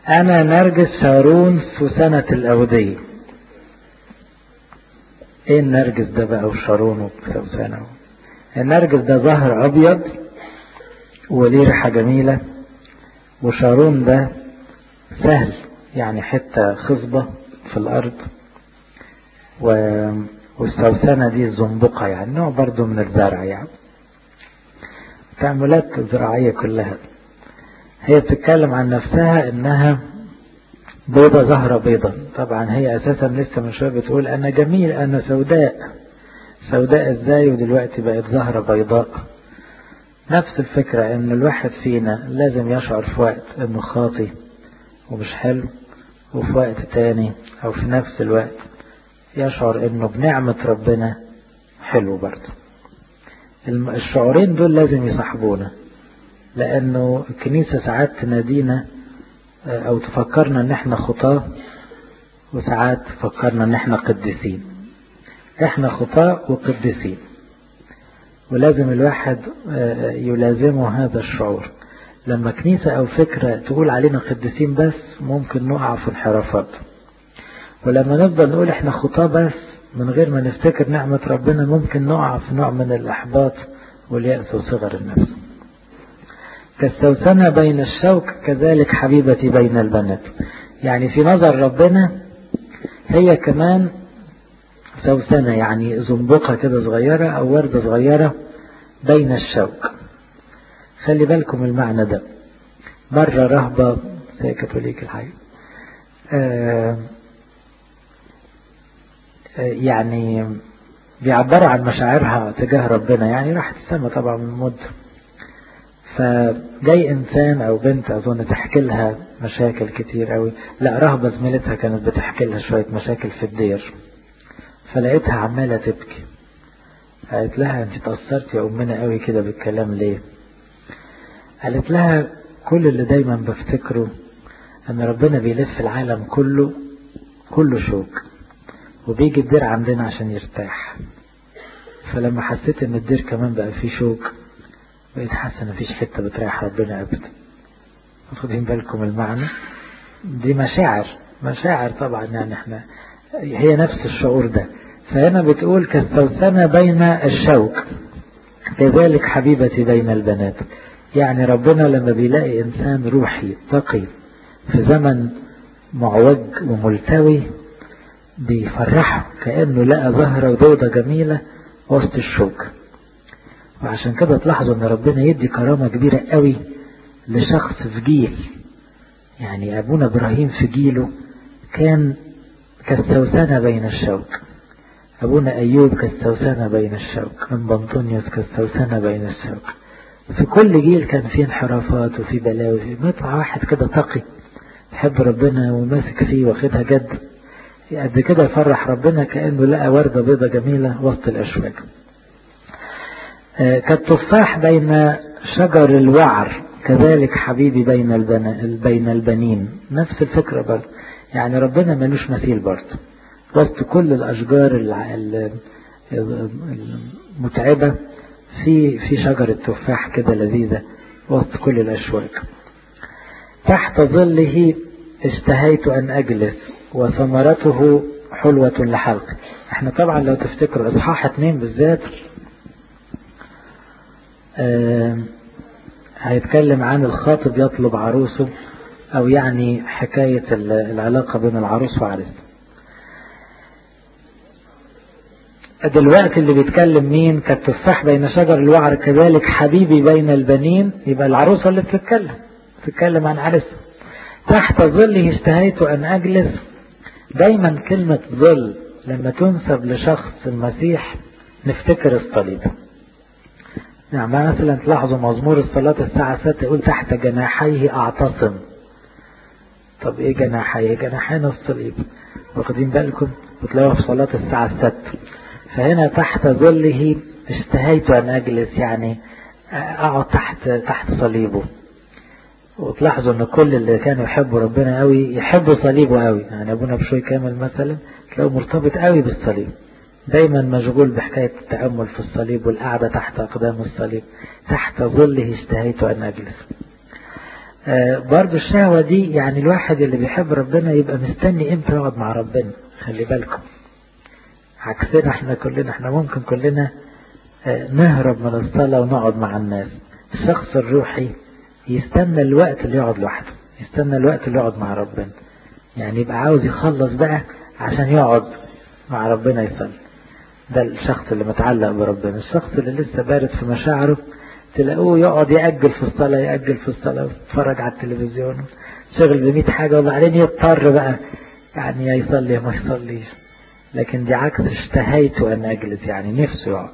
أنا نرجس شارون سنة الأودية إيه النرجس ده بقى وشارون وسوسنة النرجس ده زهر أبيض وليه ريحة جميلة وشارون ده سهل يعني حتة خصبة في الأرض و... والسوسنة دي الزنبقة يعني نوع برضو من الزرع يعني تعاملات زراعية كلها هي بتتكلم عن نفسها انها بيضة زهرة بيضة طبعا هي اساسا لسه من شوية بتقول انا جميل انا سوداء سوداء ازاي ودلوقتي بقت زهرة بيضاء نفس الفكرة ان الواحد فينا لازم يشعر في وقت انه خاطي ومش حلو وفي وقت تاني او في نفس الوقت يشعر انه بنعمة ربنا حلو برضه الشعورين دول لازم يصاحبونا لانه الكنيسة ساعات تنادينا او تفكرنا ان احنا خطاة وساعات تفكرنا ان احنا قديسين احنا خطاة وقديسين ولازم الواحد يلازمه هذا الشعور لما كنيسة او فكرة تقول علينا قديسين بس ممكن نقع في انحرافات ولما نفضل نقول احنا خطاة بس من غير ما نفتكر نعمة ربنا ممكن نقع في نوع من الإحباط واليأس وصغر النفس كالسوسنة بين الشوك كذلك حبيبتي بين البنات يعني في نظر ربنا هي كمان سوسنة يعني زنبقة كده صغيرة أو وردة صغيرة بين الشوك خلي بالكم المعنى ده مرة رهبة زي كاثوليك الحقيقة آه يعني بيعبروا عن مشاعرها تجاه ربنا يعني راحت السما طبعا من مدة فجاي انسان او بنت اظن تحكي لها مشاكل كتير قوي لا رهبة زميلتها كانت بتحكي لها شوية مشاكل في الدير فلقيتها عمالة تبكي قالت لها انت تأثرت يا امنا قوي كده بالكلام ليه قالت لها كل اللي دايما بفتكره ان ربنا بيلف العالم كله كله شوك وبيجي الدير عندنا عشان يرتاح فلما حسيت ان الدير كمان بقى فيه شوك بقيت حاسة ان مفيش حتة بتريح ربنا ابدا واخدين بالكم المعنى دي مشاعر مشاعر طبعا يعني احنا هي نفس الشعور ده فهنا بتقول كالسوسنة بين الشوك كذلك حبيبتي بين البنات يعني ربنا لما بيلاقي انسان روحي تقي في زمن معوج وملتوي بيفرحه كأنه لقى زهرة وبيضة جميلة وسط الشوك وعشان كده تلاحظوا ان ربنا يدي كرامة كبيرة قوي لشخص في جيل يعني ابونا ابراهيم في جيله كان كالسوسنة بين الشوك ابونا ايوب كالسوسنة بين الشوك من بنطونيوس كالسوسنة بين الشوك في كل جيل كان فيه انحرافات وفي بلاوي مطلع واحد كده تقي يحب ربنا وماسك فيه واخدها جد قد كده يفرح ربنا كأنه لقى وردة بيضة جميلة وسط الأشواك كالتفاح بين شجر الوعر كذلك حبيبي بين البن... بين البنين نفس الفكرة برضه يعني ربنا ملوش مثيل برضه وسط كل الأشجار المتعبة في في شجرة تفاح كده لذيذة وسط كل الأشواك تحت ظله اشتهيت أن أجلس وثمرته حلوة لحلق احنا طبعا لو تفتكروا اصحاح اتنين بالذات اه هيتكلم عن الخاطب يطلب عروسه او يعني حكاية العلاقة بين العروس وعريسه دلوقتي اللي بيتكلم مين كالتفاح بين شجر الوعر كذلك حبيبي بين البنين يبقى العروسة اللي بتتكلم بتتكلم عن عريسها تحت ظله اشتهيت ان اجلس دايما كلمة ظل لما تنسب لشخص المسيح نفتكر الصليب يعني مثلا تلاحظوا مزمور الصلاة الساعة 6 يقول تحت جناحيه اعتصم طب ايه جناحيه جناحين الصليب واخدين بالكم بتلاقوها في صلاة الساعة 6 فهنا تحت ظله اشتهيت ان اجلس يعني اقعد تحت تحت صليبه وتلاحظوا ان كل اللي كانوا يحبوا ربنا قوي يحبوا صليبه قوي يعني ابونا بشوي كامل مثلا تلاقوا مرتبط قوي بالصليب دايما مشغول بحكاية التأمل في الصليب والقعدة تحت أقدام الصليب تحت ظله اشتهيت أن أجلس آه برضو الشهوة دي يعني الواحد اللي بيحب ربنا يبقى مستني امتى يقعد مع ربنا خلي بالكم عكسنا احنا كلنا احنا ممكن كلنا آه نهرب من الصلاة ونقعد مع الناس الشخص الروحي يستنى الوقت اللي يقعد لوحده يستنى الوقت اللي يقعد مع ربنا يعني يبقى عاوز يخلص بقى عشان يقعد مع ربنا يصلي ده الشخص اللي متعلق بربنا الشخص اللي لسه بارد في مشاعره تلاقوه يقعد يأجل في الصلاة يأجل في الصلاة ويتفرج على التلفزيون شغل بمئة حاجة وبعدين يضطر بقى يعني يا يصلي ما يصليش لكن دي عكس اشتهيت أن أجلس يعني نفسه يقعد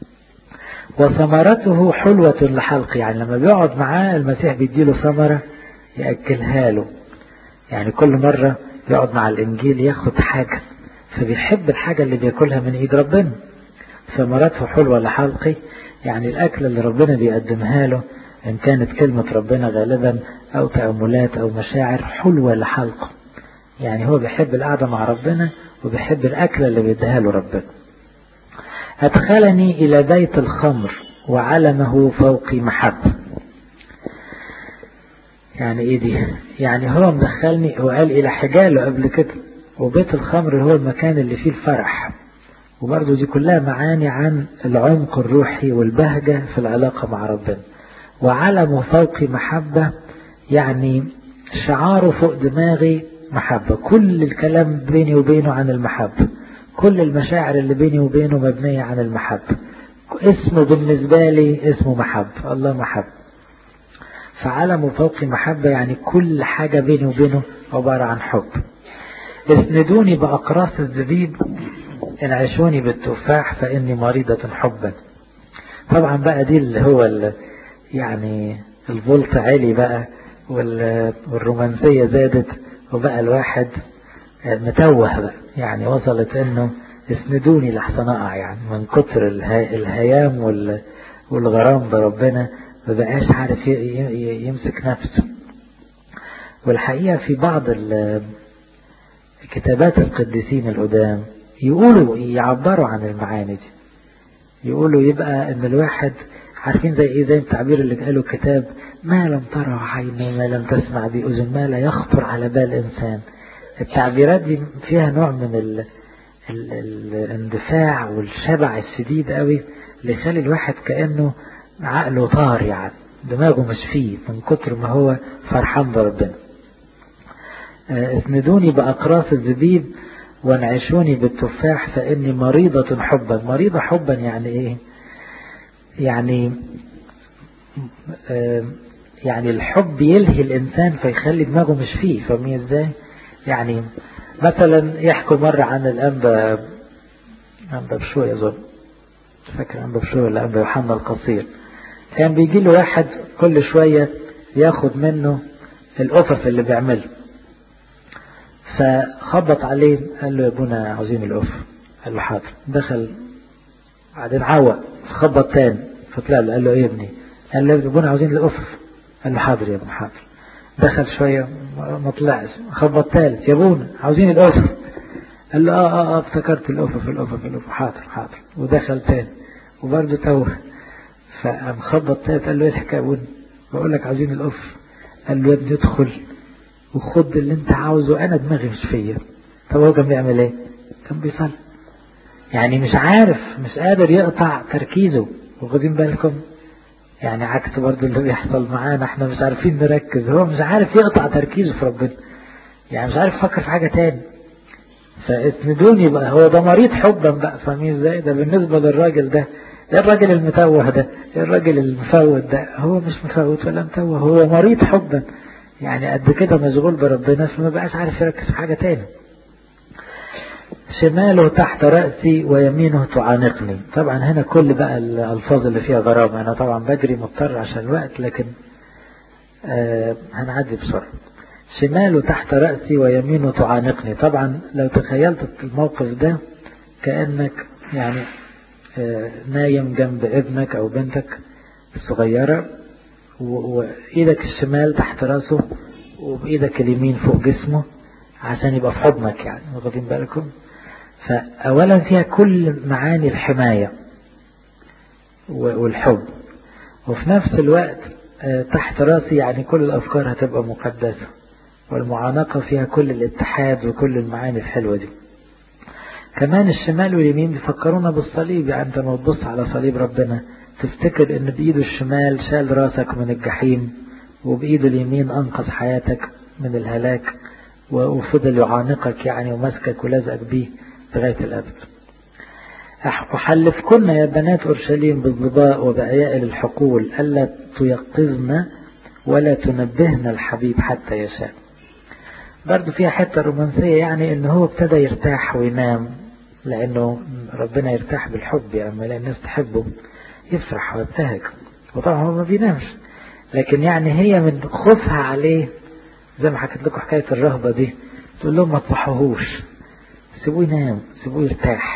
وثمرته حلوة لحلق يعني لما بيقعد معاه المسيح بيديله ثمرة يأكلها له يعني كل مرة يقعد مع الإنجيل ياخد حاجة فبيحب الحاجة اللي بياكلها من إيد ربنا ثمرته حلوة لحلقي يعني الأكل اللي ربنا بيقدمها له إن كانت كلمة ربنا غالبا أو تأملات أو مشاعر حلوة لحلقه يعني هو بيحب القعدة مع ربنا وبيحب الأكل اللي بيديها له ربنا أدخلني إلى بيت الخمر وعلمه فوقي محبة يعني إيه دي يعني هو مدخلني وقال إلى حجاله قبل كده وبيت الخمر هو المكان اللي فيه الفرح وبرضه دي كلها معاني عن العمق الروحي والبهجة في العلاقة مع ربنا وعلمه فوقي محبة يعني شعاره فوق دماغي محبة كل الكلام بيني وبينه عن المحبة كل المشاعر اللي بيني وبينه مبنية عن المحبة اسمه بالنسبة لي اسمه محبة الله محبة فعلمه فوقي محبة يعني كل حاجة بيني وبينه عبارة عن حب اسندوني بأقراص الزبيب انعشوني بالتفاح فإني مريضة حبا طبعا بقى دي اللي هو اللي يعني الفولت عالي بقى والرومانسية زادت وبقى الواحد متوه بقى يعني وصلت انه اسندوني لحسن اقع يعني من كتر الهيام والغرام بربنا ما بقاش عارف يمسك نفسه والحقيقة في بعض كتابات القديسين القدام يقولوا يعبروا عن المعاني دي يقولوا يبقى ان الواحد عارفين زي ايه زي التعبير اللي قاله الكتاب ما لم ترى عيني ما لم تسمع بأذن ما لا يخطر على بال انسان التعبيرات دي فيها نوع من ال ال الاندفاع والشبع الشديد قوي اللي يخلي الواحد كأنه عقله طار يعني دماغه مش فيه من كتر ما هو فرحان بربنا اسندوني بأقراص الزبيب وانعشوني بالتفاح فإني مريضة حبا مريضة حبا يعني ايه يعني يعني الحب يلهي الإنسان فيخلي دماغه مش فيه فاهمين ازاي يعني مثلا يحكوا مرة عن الأنبا أنبا بشوي أظن فاكر أنبا بشوي ولا أنبا يوحنا القصير كان بيجي له واحد كل شوية ياخد منه الأفف اللي بيعمله فخبط عليه قال له يا ابونا عاوزين الأف قال له حاضر دخل بعدين عوق خبط تاني فطلع له قال له ايه يا ابني قال له يا ابونا عاوزين الأفف قال له حاضر يا ابني حاضر دخل شوية ما طلعش خبط ثالث يا ابونا عاوزين الأوفر قال له اه اه اه افتكرت الأوفر الأوفر الأوفر حاضر حاضر ودخل تاني وبرضه توه فقام خبط ثالث قال له ايه الحكاية يا ابونا بقول لك عاوزين الأوفر قال له يا ابني ادخل وخد اللي انت عاوزه انا دماغي مش فيا طب هو كان بيعمل ايه كان بيصلي يعني مش عارف مش قادر يقطع تركيزه واخدين بالكم يعني عكس برضه اللي بيحصل معانا احنا مش عارفين نركز هو مش عارف يقطع تركيزه في ربنا يعني مش عارف يفكر في حاجة تاني فاسندوني بقى هو ده مريض حبا بقى فاهمين ازاي ده بالنسبة للراجل ده ايه الراجل المتوه ده ايه الراجل المفوت ده هو مش مفوت ولا متوه هو مريض حبا يعني قد كده مشغول بربنا فما بقاش عارف يركز في حاجة تاني شماله تحت رأسي ويمينه تعانقني طبعا هنا كل بقى الألفاظ اللي فيها غرابة أنا طبعا بجري مضطر عشان الوقت لكن آه هنعدي بسرعة شماله تحت رأسي ويمينه تعانقني طبعا لو تخيلت الموقف ده كأنك يعني آه نايم جنب ابنك أو بنتك الصغيرة وإيدك الشمال تحت رأسه وبإيدك اليمين فوق جسمه عشان يبقى في حضنك يعني واخدين بالكم فأولا فيها كل معاني الحماية والحب وفي نفس الوقت تحت راسي يعني كل الأفكار هتبقى مقدسة والمعانقة فيها كل الاتحاد وكل المعاني الحلوة دي كمان الشمال واليمين بيفكرونا بالصليب يعني انت لما تبص على صليب ربنا تفتكر ان بايده الشمال شال راسك من الجحيم وبايده اليمين انقذ حياتك من الهلاك وفضل يعانقك يعني ومسكك ولزقك بيه لغاية الأبد أحلفكن يا بنات أورشليم بالظباء وبأيائل الحقول ألا تيقظن ولا تنبهن الحبيب حتى يشاء برضو فيها حتة رومانسية يعني ان هو ابتدى يرتاح وينام لانه ربنا يرتاح بالحب يعني لما الناس تحبه يفرح ويبتهج وطبعا هو ما بينامش لكن يعني هي من خوفها عليه زي ما حكيت لكم حكاية الرهبة دي تقول لهم ما تصحوهوش سيبوه ينام سيبوه يرتاح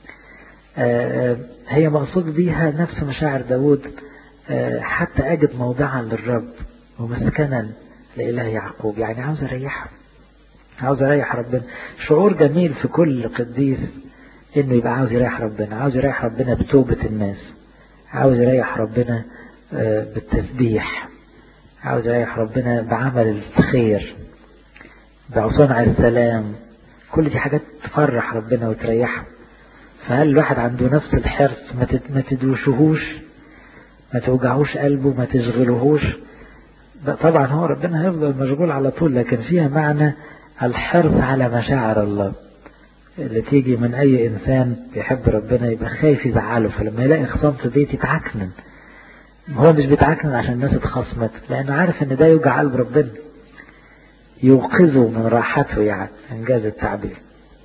هي مقصود بيها نفس مشاعر داود حتى أجد موضعا للرب ومسكنا لإله يعقوب يعني عاوز أريحه عاوز أريح ربنا شعور جميل في كل قديس إنه يبقى عاوز يريح ربنا عاوز يريح ربنا بتوبة الناس عاوز يريح ربنا بالتسبيح عاوز يريح ربنا بعمل الخير بصنع السلام كل دي حاجات تفرح ربنا وتريحه فهل الواحد عنده نفس الحرص ما تدوشهوش ما توجعوش قلبه ما تشغلهوش طبعا هو ربنا هيفضل مشغول على طول لكن فيها معنى الحرص على مشاعر الله اللي تيجي من اي انسان بيحب ربنا يبقى خايف يزعله فلما يلاقي خصام في بيتي يتعكنن هو مش بيتعكنن عشان الناس اتخصمت لانه عارف ان ده يوجع قلب ربنا يوقظه من راحته يعني انجاز التعبير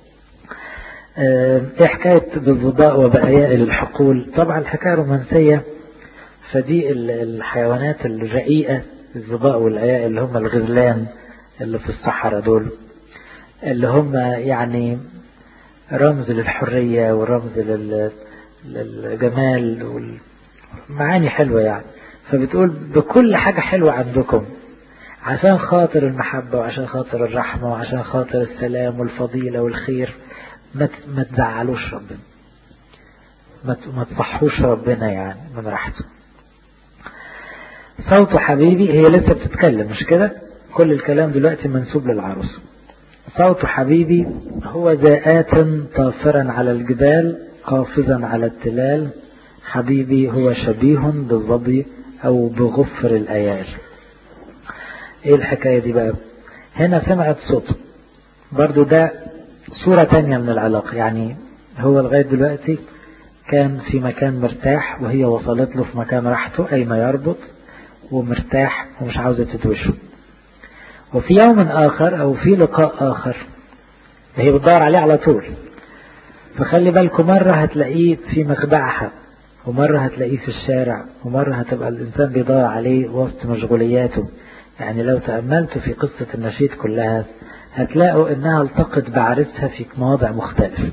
ايه حكاية بالظباء وبأيائل الحقول طبعا الحكاية رومانسية فدي الحيوانات الرقيقة الظباء والأيائل اللي هم الغزلان اللي في الصحراء دول اللي هم يعني رمز للحرية ورمز للجمال والمعاني حلوة يعني فبتقول بكل حاجة حلوة عندكم عشان خاطر المحبة وعشان خاطر الرحمة وعشان خاطر السلام والفضيلة والخير ما تزعلوش ربنا ما تصحوش ربنا يعني من راحته صوت حبيبي هي لسه بتتكلم مش كده كل الكلام دلوقتي منسوب للعروس صوت حبيبي هو ذات طافرا على الجبال قافزا على التلال حبيبي هو شبيه بالظبي او بغفر الايال ايه الحكاية دي بقى هنا سمعت صوت برضو ده صورة تانية من العلاقة يعني هو لغاية دلوقتي كان في مكان مرتاح وهي وصلت له في مكان راحته أين يربط ومرتاح ومش عاوزة تدوشه وفي يوم آخر أو في لقاء آخر هي بتدور عليه على طول فخلي بالكم مرة هتلاقيه في مخدعها ومرة هتلاقيه في الشارع ومرة هتبقى الإنسان بيدور عليه وسط مشغولياته يعني لو تأملتوا في قصة النشيد كلها هتلاقوا انها التقت بعرسها في مواضع مختلفة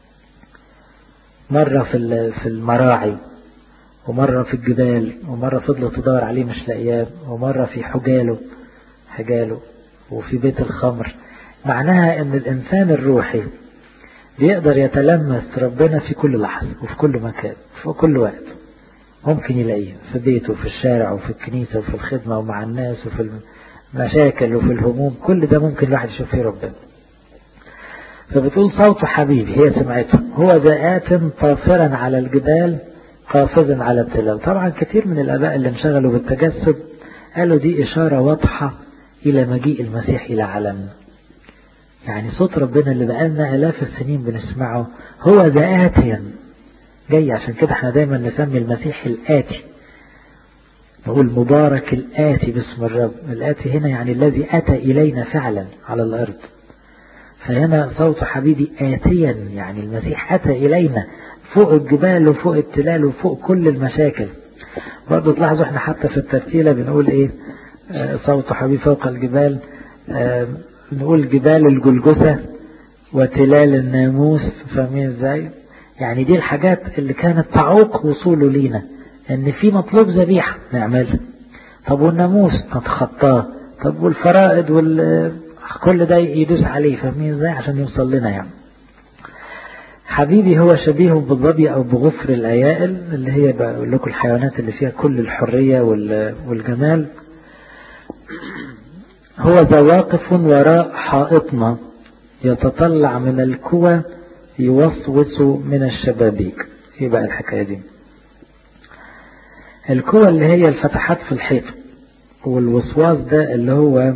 مرة في في المراعي ومرة في الجبال ومرة فضلت تدور عليه مش لاقياه ومرة في حجاله حجاله وفي بيت الخمر معناها ان الانسان الروحي بيقدر يتلمس ربنا في كل لحظة وفي كل مكان في كل وقت ممكن يلاقيه في بيته وفي الشارع وفي الكنيسة وفي الخدمة ومع الناس وفي المشاكل وفي الهموم كل ده ممكن الواحد يشوف فيه ربنا فبتقول صوت حبيبي هي سمعته هو ذات طافرا على الجبال قافزا على التلال طبعا كثير من الآباء اللي انشغلوا بالتجسد قالوا دي إشارة واضحة إلى مجيء المسيح إلى عالمنا يعني صوت ربنا اللي بقالنا آلاف السنين بنسمعه هو ذا آتيا جاي عشان كده احنا دايما نسمي المسيح الآتي نقول مبارك الآتي باسم الرب الآتي هنا يعني الذي أتى إلينا فعلا على الأرض فهنا صوت حبيبي آتيا يعني المسيح أتى إلينا فوق الجبال وفوق التلال وفوق كل المشاكل برضو تلاحظوا احنا حتى في الترتيلة بنقول ايه آه صوت حبيبي فوق الجبال آه نقول جبال الجلجثة وتلال الناموس فاهمين ازاي يعني دي الحاجات اللي كانت تعوق وصوله لينا ان في مطلوب ذبيحة نعملها طب والناموس نتخطاه طب والفرائض وال كل ده يدوس عليه فاهمين ازاي عشان يوصل لنا يعني حبيبي هو شبيه بالظبي أو بغفر الأيائل اللي هي بقول لكم الحيوانات اللي فيها كل الحرية والجمال هو ذا واقف وراء حائطنا يتطلع من الكوى يوسوس من الشبابيك ايه بقى الحكاية دي الكوى اللي هي الفتحات في الحيط والوسواس ده اللي هو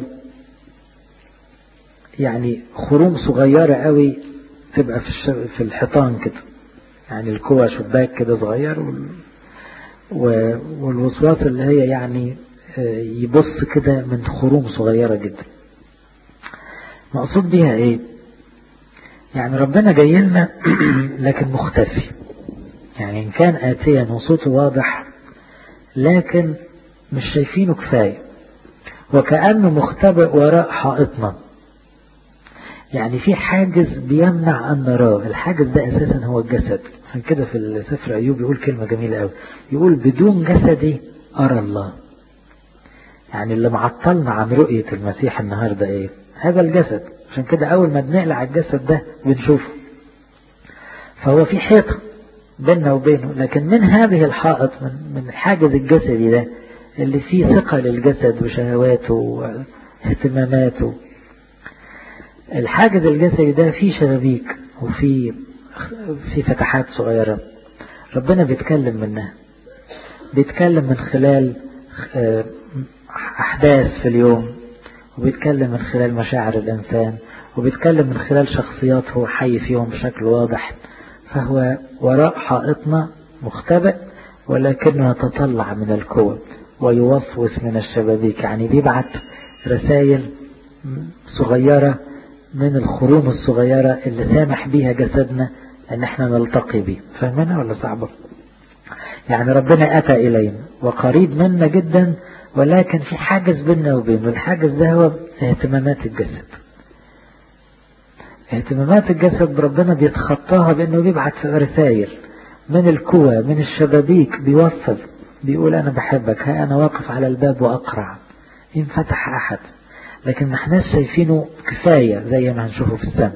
يعني خروم صغيرة قوي تبقى في الش... في الحيطان كده يعني الكوى شباك كده صغير وال... و... والوسواس اللي هي يعني يبص كده من خروم صغيرة جدا مقصود بيها ايه يعني ربنا جاي لنا لكن مختفي يعني ان كان اتيا وصوته واضح لكن مش شايفينه كفاية وكأنه مختبئ وراء حائطنا يعني في حاجز بيمنع أن نراه الحاجز ده أساسا هو الجسد عشان كده في سفر أيوب يقول كلمة جميلة قوي يقول بدون جسدي أرى الله يعني اللي معطلنا عن رؤية المسيح النهاردة ايه هذا الجسد عشان كده اول ما بنقلع الجسد ده بنشوفه فهو في حيطة بيننا وبينه لكن من هذه الحائط من, من الحاجز الجسدي ده اللي فيه ثقة للجسد وشهواته واهتماماته الحاجز الجسدي ده فيه شبابيك وفيه في فتحات صغيرة ربنا بيتكلم منها بيتكلم من خلال أحداث في اليوم وبيتكلم من خلال مشاعر الإنسان وبيتكلم من خلال شخصيات هو حي فيهم بشكل واضح فهو وراء حائطنا مختبئ ولكنه يتطلع من الكوى ويوسوس من الشبابيك يعني بيبعت رسائل صغيرة من الخروم الصغيرة اللي سامح بيها جسدنا ان احنا نلتقي بيه فاهمينها ولا صعبة يعني ربنا اتى الينا وقريب منا جدا ولكن في حاجز بيننا وبينه الحاجز ده هو اهتمامات الجسد اهتمامات الجسد ربنا بيتخطاها بانه بيبعت رسائل من الكوى من الشبابيك بيوصل بيقول انا بحبك ها انا واقف على الباب واقرع ان فتح احد لكن ما احناش شايفينه كفاية زي ما هنشوفه في السماء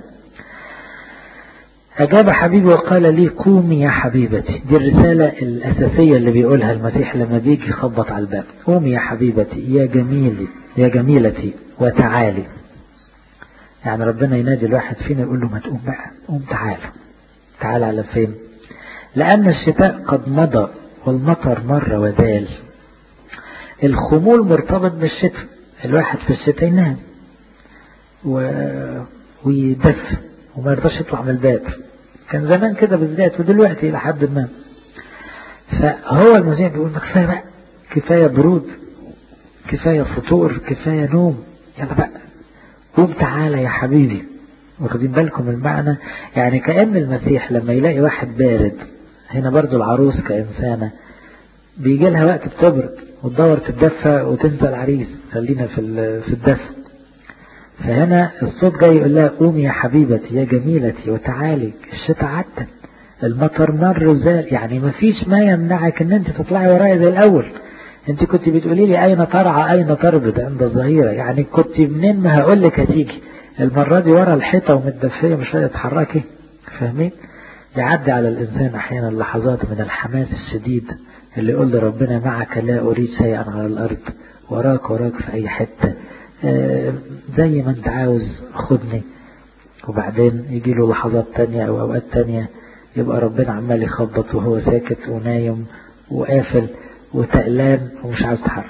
أجاب حبيبي وقال لي قومي يا حبيبتي دي الرسالة الأساسية اللي بيقولها المسيح لما بيجي يخبط على الباب قومي يا حبيبتي يا جميلي يا جميلتي وتعالي يعني ربنا ينادي الواحد فينا يقول له ما تقوم بقى قوم تعال تعال على فين لأن الشتاء قد مضى والمطر مر وزال الخمول مرتبط بالشتاء الواحد في الشتاء ينام و... ويدفى وما يرضاش يطلع من الباب كان زمان كده بالذات ودلوقتي إلى حد ما فهو المسيح بيقول كفاية بقى كفاية برود كفاية فطور كفاية نوم يلا بقى قوم تعالى يا حبيبي واخدين بالكم المعنى يعني كأن المسيح لما يلاقي واحد بارد هنا برضو العروس كإنسانة بيجي لها وقت بتبرد وتدور تتدفى وتنسى العريس خلينا في في الدفى فهنا الصوت جاي يقول لها قومي يا حبيبتي يا جميلتي وتعالي الشتاء عدى المطر مر وزال يعني ما فيش ما يمنعك ان انت تطلعي ورايا زي الاول انت كنت بتقولي لي اين ترعى اين تربد عند الظهيرة يعني كنت منين ما هقول لك هتيجي المرة دي ورا الحيطة ومتدفية مش راضية تتحركي فاهمين يعدي على الانسان احيانا لحظات من الحماس الشديد اللي يقول لربنا معك لا اريد شيئا على الارض وراك وراك في اي حتة آه زي ما انت عاوز خدني وبعدين يجي له لحظات تانية او اوقات تانية يبقى ربنا عمال يخبط وهو ساكت ونايم وقافل وتقلان ومش عاوز يتحرك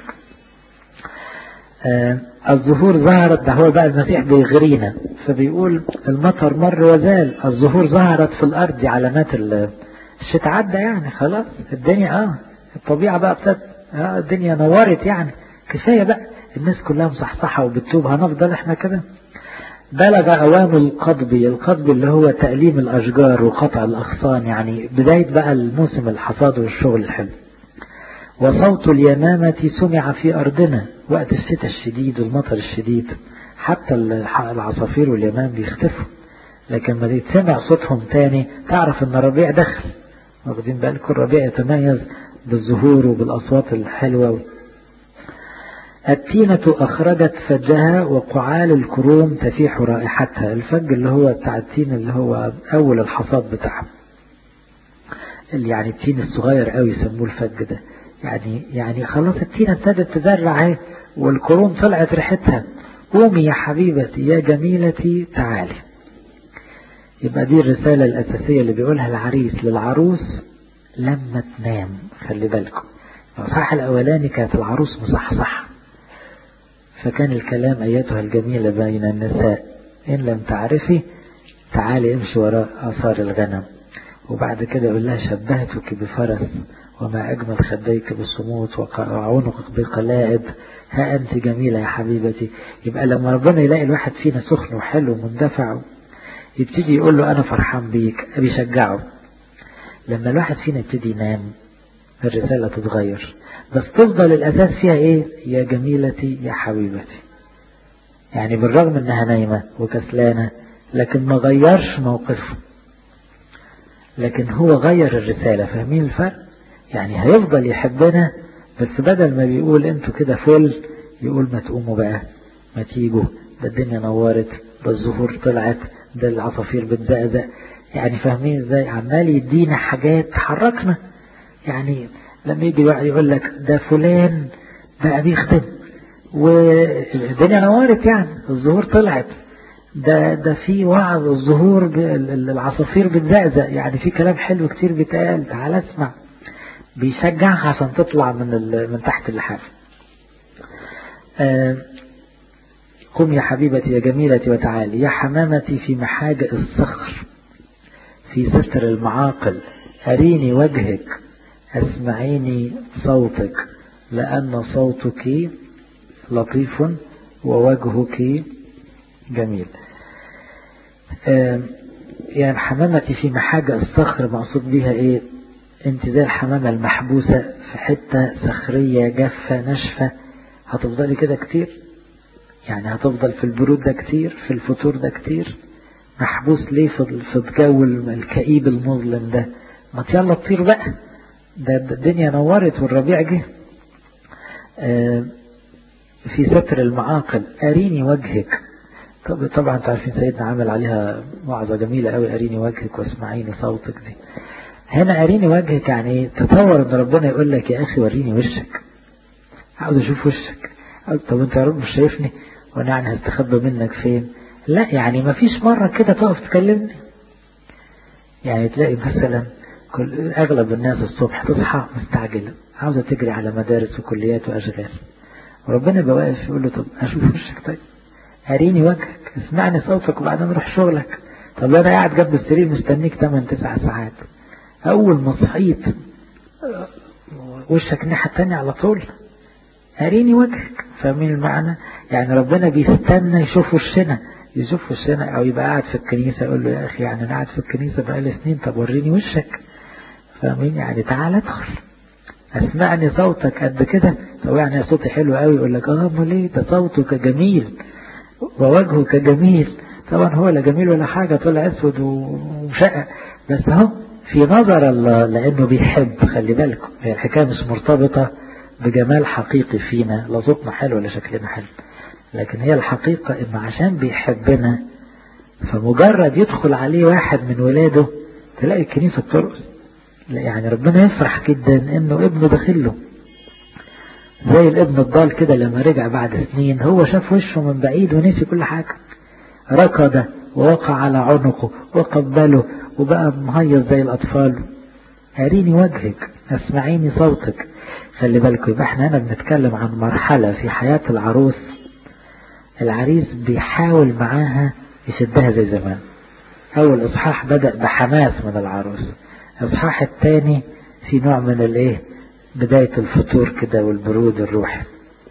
آه الظهور ظهرت ده هو بقى المسيح بيغرينا فبيقول المطر مر وزال الظهور ظهرت في الارض علامات الشتاء عدى يعني خلاص الدنيا اه الطبيعة بقى ابتدت اه الدنيا نورت يعني كفاية بقى الناس كلها مصحصحة وبتوب هنفضل احنا كده بلغ أوان القضب القضب اللي هو تأليم الأشجار وقطع الأغصان يعني بداية بقى الموسم الحصاد والشغل الحلو وصوت اليمامة سمع في أرضنا وقت الشتاء الشديد والمطر الشديد حتى العصافير واليمام بيختفوا لكن ما يتسمع صوتهم تاني تعرف ان الربيع دخل واخدين بالكم الربيع يتميز بالزهور وبالأصوات الحلوة التينة أخرجت فجها وقعال الكروم تفيح رائحتها الفج اللي هو بتاع التين اللي هو أول الحصاد بتاعها اللي يعني التين الصغير قوي يسموه الفج ده يعني يعني خلاص التينة ابتدت تزرع اهي والكروم طلعت ريحتها قومي يا حبيبتي يا جميلتي تعالي يبقى دي الرسالة الأساسية اللي بيقولها العريس للعروس لما تنام خلي بالكم الإصحاح الأولاني كانت العروس مصحصحة فكان الكلام أيتها الجميلة بين النساء إن لم تعرفي تعالي امشي وراء آثار الغنم وبعد كده يقول لها شبهتك بفرس وما أجمل خديك بالصموت وعنقك بقلائد ها أنت جميلة يا حبيبتي يبقى لما ربنا يلاقي الواحد فينا سخن وحلو ومندفع يبتدي يقول له أنا فرحان بيك بيشجعه لما الواحد فينا يبتدي ينام الرسالة تتغير بس تفضل الأساس فيها إيه يا جميلتي يا حبيبتي يعني بالرغم إنها نايمة وكسلانة لكن ما غيرش موقفه لكن هو غير الرسالة فاهمين الفرق يعني هيفضل يحبنا بس بدل ما بيقول انتوا كده فل يقول ما تقوموا بقى ما تيجوا ده الدنيا نورت ده الزهور طلعت ده العصافير بتزقزق يعني فاهمين ازاي عمال يدينا حاجات تحركنا يعني لما يجي واحد يقول لك ده فلان بقى بيخدم والدنيا نورت يعني الزهور طلعت ده ده في وعظ الزهور العصافير بتزقزق يعني في كلام حلو كتير بيتقال تعال اسمع بيشجعها عشان تطلع من من تحت اللحاف آه قم يا حبيبتي يا جميلتي وتعالي يا حمامتي في محاجئ الصخر في ستر المعاقل أريني وجهك أسمعيني صوتك لأن صوتك لطيف ووجهك جميل آه يعني حمامتي في محاجئ الصخر مقصود بها ايه انت زي الحمامة المحبوسة في حتة صخرية جافة ناشفة هتفضلي كده كتير يعني هتفضل في البرود ده كتير في الفتور ده كتير محبوس ليه في الجو الكئيب المظلم ده ما يلا تطير بقى ده الدنيا نورت والربيع جه آه في ستر المعاقل أريني وجهك طب طبعا انتوا عارفين سيدنا عمل عليها وعظة جميلة قوي أريني وجهك واسمعيني صوتك دي هنا أريني وجهك يعني تطور ان ربنا يقول لك يا أخي وريني وشك عاوز أشوف وشك طب أنت يا رب مش شايفني وأنا يعني هستخبى منك فين لا يعني ما فيش مرة كده تقف تكلمني يعني تلاقي مثلا كل أغلب الناس الصبح تصحى مستعجلة عاوزة تجري على مدارس وكليات وأشغال وربنا يبقى واقف يقول له طب أشوف وشك طيب أريني وجهك اسمعني صوتك وبعدين روح شغلك طب أنا قاعد جنب السرير مستنيك 8 9 ساعات أول ما صحيت وشك الناحية التانية على طول أريني وجهك فاهمين المعنى يعني ربنا بيستنى يشوف وشنا يشوف وشنا أو يبقى قاعد في الكنيسة يقول له يا أخي يعني أنا قاعد في الكنيسة بقالي سنين طب وريني وشك فاهمين يعني تعال ادخل اسمعني صوتك قد كده طب يعني صوتي حلو قوي يقول لك اه امال ايه ده صوتك جميل ووجهك جميل طبعا هو لا جميل ولا حاجة طلع اسود وشقق بس اهو في نظر الله لانه بيحب خلي بالكم هي الحكاية مش مرتبطة بجمال حقيقي فينا لا صوتنا حلو ولا شكلنا حلو لكن هي الحقيقة انه عشان بيحبنا فمجرد يدخل عليه واحد من ولاده تلاقي الكنيسة بترقص يعني ربنا يفرح جدا انه ابنه داخل له زي الابن الضال كده لما رجع بعد سنين هو شاف وشه من بعيد ونسي كل حاجة ركض ووقع على عنقه وقبله وبقى مهيص زي الأطفال أريني وجهك اسمعيني صوتك خلي بالكم يبقى احنا هنا بنتكلم عن مرحلة في حياة العروس العريس بيحاول معاها يشدها زي زمان أول إصحاح بدأ بحماس من العروس الإصحاح الثاني في نوع من الايه بداية الفطور كده والبرود الروحي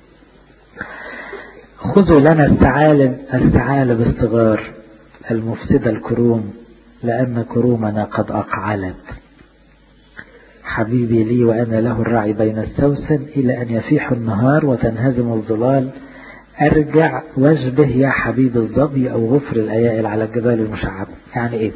خذوا لنا الثعالب الثعالب الصغار المفسدة الكروم لأن كرومنا قد أقعلت حبيبي لي وأنا له الرعي بين السوسن إلى أن يفيح النهار وتنهزم الظلال أرجع واشبه يا حبيب الظبي أو غفر الأيائل على الجبال المشعبة يعني إيه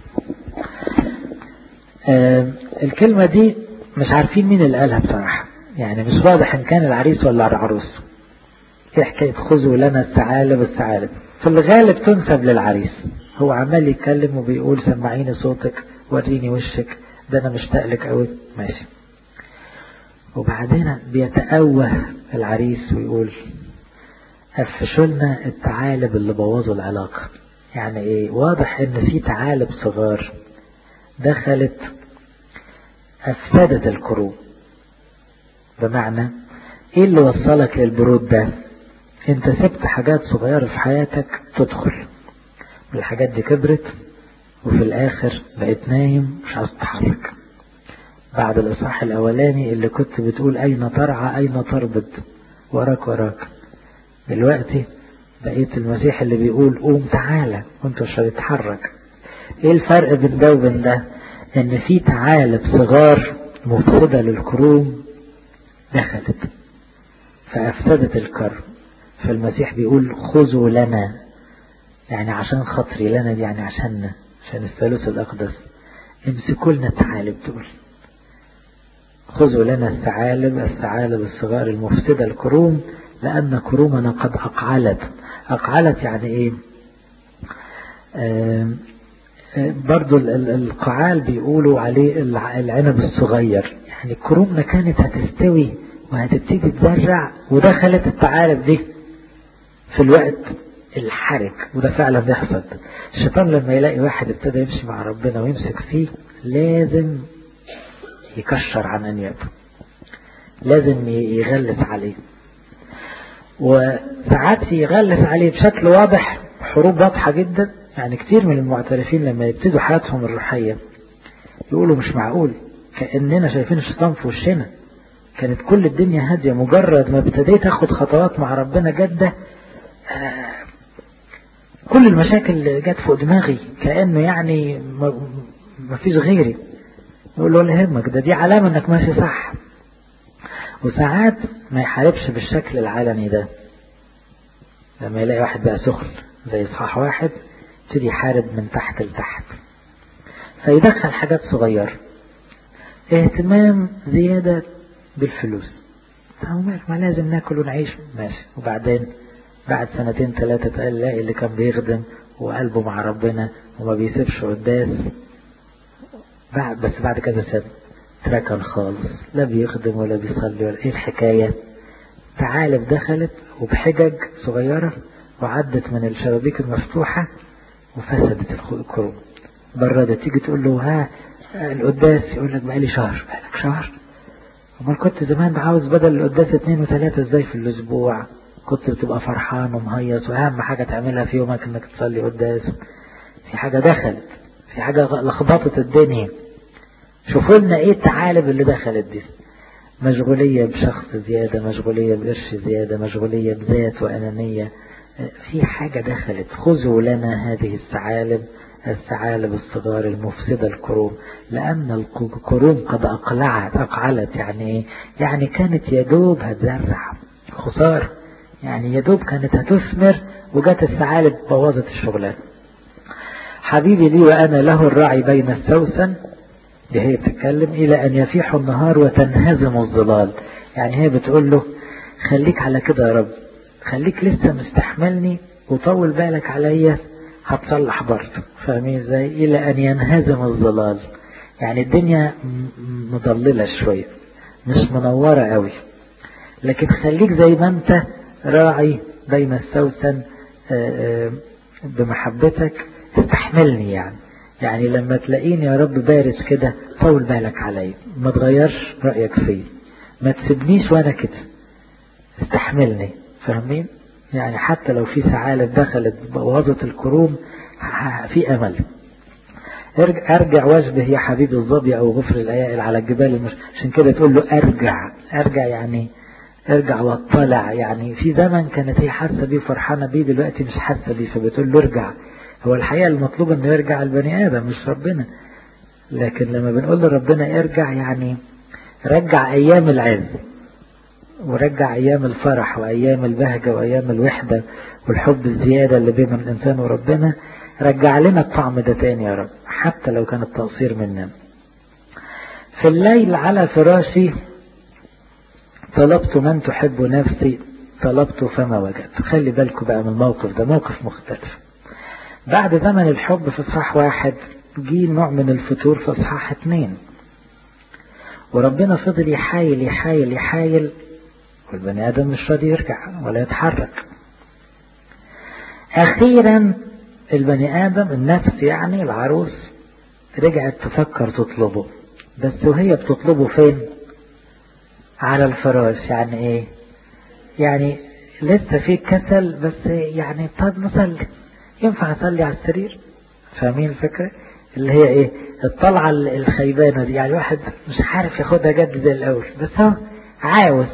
آه الكلمة دي مش عارفين مين اللي قالها بصراحة يعني مش واضح إن كان العريس ولا العروس ايه حكاية خذوا لنا الثعالب الثعالب في الغالب تنسب للعريس هو عمال يتكلم وبيقول سمعيني صوتك وريني وشك ده انا مشتاق لك قوي ماشي وبعدين بيتأوه العريس ويقول قفشوا لنا الثعالب اللي بوظوا العلاقة يعني ايه واضح ان في ثعالب صغار دخلت افسدت الكروب بمعنى ايه اللي وصلك للبرود ده انت سبت حاجات صغيرة في حياتك تدخل الحاجات دي كبرت وفي الاخر بقيت نايم مش عاوز تتحرك بعد الاصحاح الاولاني اللي كنت بتقول اين ترعى اين تربط وراك وراك دلوقتي بقيت المسيح اللي بيقول قوم تعالى وانت مش هتتحرك ايه الفرق بين ده وبين ده ان في تعالب صغار مفسدة للكروم دخلت فافسدت الكرم فالمسيح بيقول خذوا لنا يعني عشان خاطري لنا دي يعني عشاننا عشان الثالوث الاقدس امسكوا لنا الثعالب دول خذوا لنا الثعالب الثعالب الصغار المفسدة الكروم لأن كرومنا قد أقعلت أقعلت يعني إيه آه برضو القعال بيقولوا عليه العنب الصغير يعني كرومنا كانت هتستوي وهتبتدي تزرع ودخلت الثعالب دي في الوقت الحرج وده فعلا بيحصل الشيطان لما يلاقي واحد ابتدى يمشي مع ربنا ويمسك فيه لازم يكشر عن أنيابه لازم يغلس عليه وساعات يغلس عليه بشكل واضح حروب واضحة جدا يعني كتير من المعترفين لما يبتدوا حياتهم الروحية يقولوا مش معقول كأننا شايفين الشيطان في وشنا كانت كل الدنيا هادية مجرد ما ابتديت اخد خطوات مع ربنا جدة آه كل المشاكل اللي جت فوق دماغي كأنه يعني ما فيش غيري يقول له ولا يهمك ده دي علامة انك ماشي صح وساعات ما يحاربش بالشكل العلني ده لما يلاقي واحد بقى سخن زي اصحاح واحد يبتدي يحارب من تحت لتحت فيدخل حاجات صغيرة اهتمام زيادة بالفلوس ما لازم ناكل ونعيش ماشي وبعدين بعد سنتين ثلاثة تلاقي اللي كان بيخدم وقلبه مع ربنا وما بيسيبش قداس بعد بس بعد كذا سنة تركن خالص لا بيخدم ولا بيصلي ولا ايه الحكاية تعالب دخلت وبحجج صغيرة وعدت من الشبابيك المفتوحة وفسدت الكروم بردت تيجي تقول له ها القداس يقول لك بقالي شهر بقالك شهر امال كنت زمان عاوز بدل القداس اتنين وتلاتة ازاي في الاسبوع كنت بتبقى فرحان ومهيص واهم حاجة تعملها في يومك انك تصلي قداس في حاجة دخلت في حاجة لخبطت الدنيا شوفوا لنا ايه التعالب اللي دخلت دي مشغولية بشخص زيادة مشغولية بقرش زيادة مشغولية بذات وأنانية في حاجة دخلت خذوا لنا هذه الثعالب الثعالب الصغار المفسدة الكروم لأن الكروم قد أقلعت أقعلت يعني إيه؟ يعني كانت يدوب هتزرع خسارة يعني يدوب كانت هتثمر وجت الثعالب بوظت الشغلات حبيبي لي وأنا له الراعي بين السوسن دي هي بتتكلم إلى أن يفيح النهار وتنهزم الظلال يعني هي بتقول له خليك على كده يا رب خليك لسه مستحملني وطول بالك عليا هتصلح برضه فاهمين ازاي الى ان ينهزم الظلال يعني الدنيا مضللة شوية مش منورة قوي لكن خليك زي ما انت راعي بين السوسن بمحبتك استحملني يعني يعني لما تلاقيني يا رب بارز كده طول بالك عليا ما تغيرش رأيك فيا ما تسيبنيش وانا كده استحملني فاهمين يعني حتى لو في ثعالب دخلت بوظت الكروم في امل ارجع واشبه يا حبيبي الظبي او غفر الايائل على الجبال المش... عشان كده تقول له ارجع ارجع يعني ارجع واطلع يعني في زمن كانت هي حاسه بيه وفرحانه بيه دلوقتي مش حاسه بيه فبتقول له ارجع هو الحقيقه المطلوب انه يرجع البني ادم مش ربنا لكن لما بنقول لربنا ارجع يعني رجع ايام العز ورجع أيام الفرح وأيام البهجة وأيام الوحدة والحب الزيادة اللي بين الإنسان وربنا رجع لنا الطعم ده تاني يا رب حتى لو كان التقصير مننا في الليل على فراشي طلبت من تحب نفسي طلبت فما وجدت خلي بالكم بقى من الموقف ده موقف مختلف بعد زمن الحب في اصحاح واحد جه نوع من الفتور في اصحاح اتنين وربنا فضل يحايل يحايل يحايل والبني ادم مش راضي يرجع ولا يتحرك اخيرا البني ادم النفس يعني العروس رجعت تفكر تطلبه بس وهي بتطلبه فين على الفراش يعني ايه يعني لسه في كسل بس يعني طب نصلي ينفع اصلي على السرير فاهمين الفكرة اللي هي ايه الطلعة الخيبانة دي يعني واحد مش عارف ياخدها جد زي الاول بس هو عاوز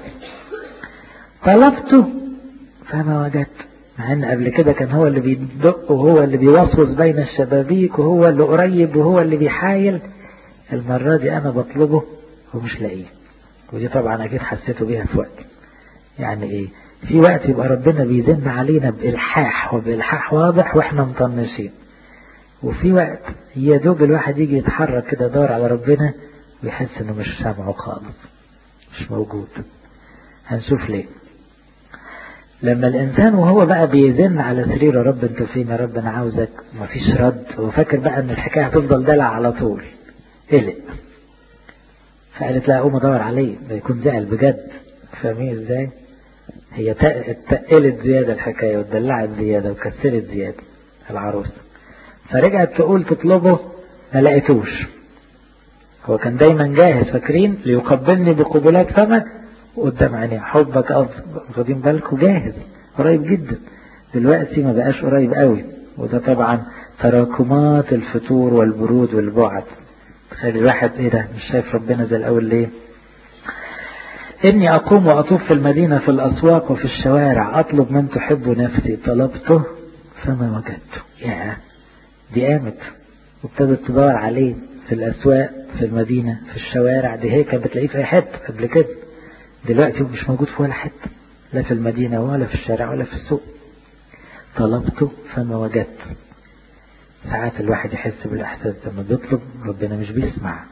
طلبته فما وجدت مع ان قبل كده كان هو اللي بيدق وهو اللي بيوسوس بين الشبابيك وهو اللي قريب وهو اللي بيحايل المرة دي انا بطلبه ومش لاقيه ودي طبعا اكيد حسيتوا بيها في وقت يعني ايه في وقت يبقى ربنا بيزن علينا بإلحاح وبإلحاح واضح واحنا مطنشين وفي وقت يا دوب الواحد يجي يتحرك كده يدور على ربنا ويحس انه مش سامعه خالص مش موجود هنشوف ليه لما الانسان وهو بقى بيزن على سرير يا رب انت فين يا رب انا عاوزك مفيش رد وفاكر بقى ان الحكايه هتفضل دلع على طول قلق فقالت لا اقوم ادور عليه ده يكون زعل بجد فاهمين ازاي هي اتقلت زيادة الحكاية واتدلعت زيادة وكسرت زيادة العروس فرجعت تقول تطلبه ما لقيتوش هو كان دايما جاهز فاكرين ليقبلني بقبلات فمك قدام عينيه حبك واخدين بالكم جاهز قريب جدا دلوقتي ما بقاش قريب قوي وده طبعا تراكمات الفتور والبرود والبعد تخيل الواحد ايه ده مش شايف ربنا زي الاول ليه إني أقوم وأطوف في المدينة في الأسواق وفي الشوارع أطلب من تحب نفسي طلبته فما وجدته يا دي قامت وابتدت تدور عليه في الأسواق في المدينة في الشوارع دي هي كانت بتلاقيه في أي حتة قبل كده دلوقتي هو مش موجود في ولا حتة لا في المدينة ولا في الشارع ولا في السوق طلبته فما وجدت ساعات الواحد يحس بالإحساس لما بيطلب ربنا مش بيسمع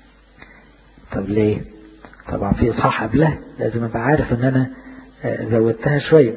طب ليه طبعا في إصحاح قبلها لازم أبقى عارف أن أنا زودتها شوية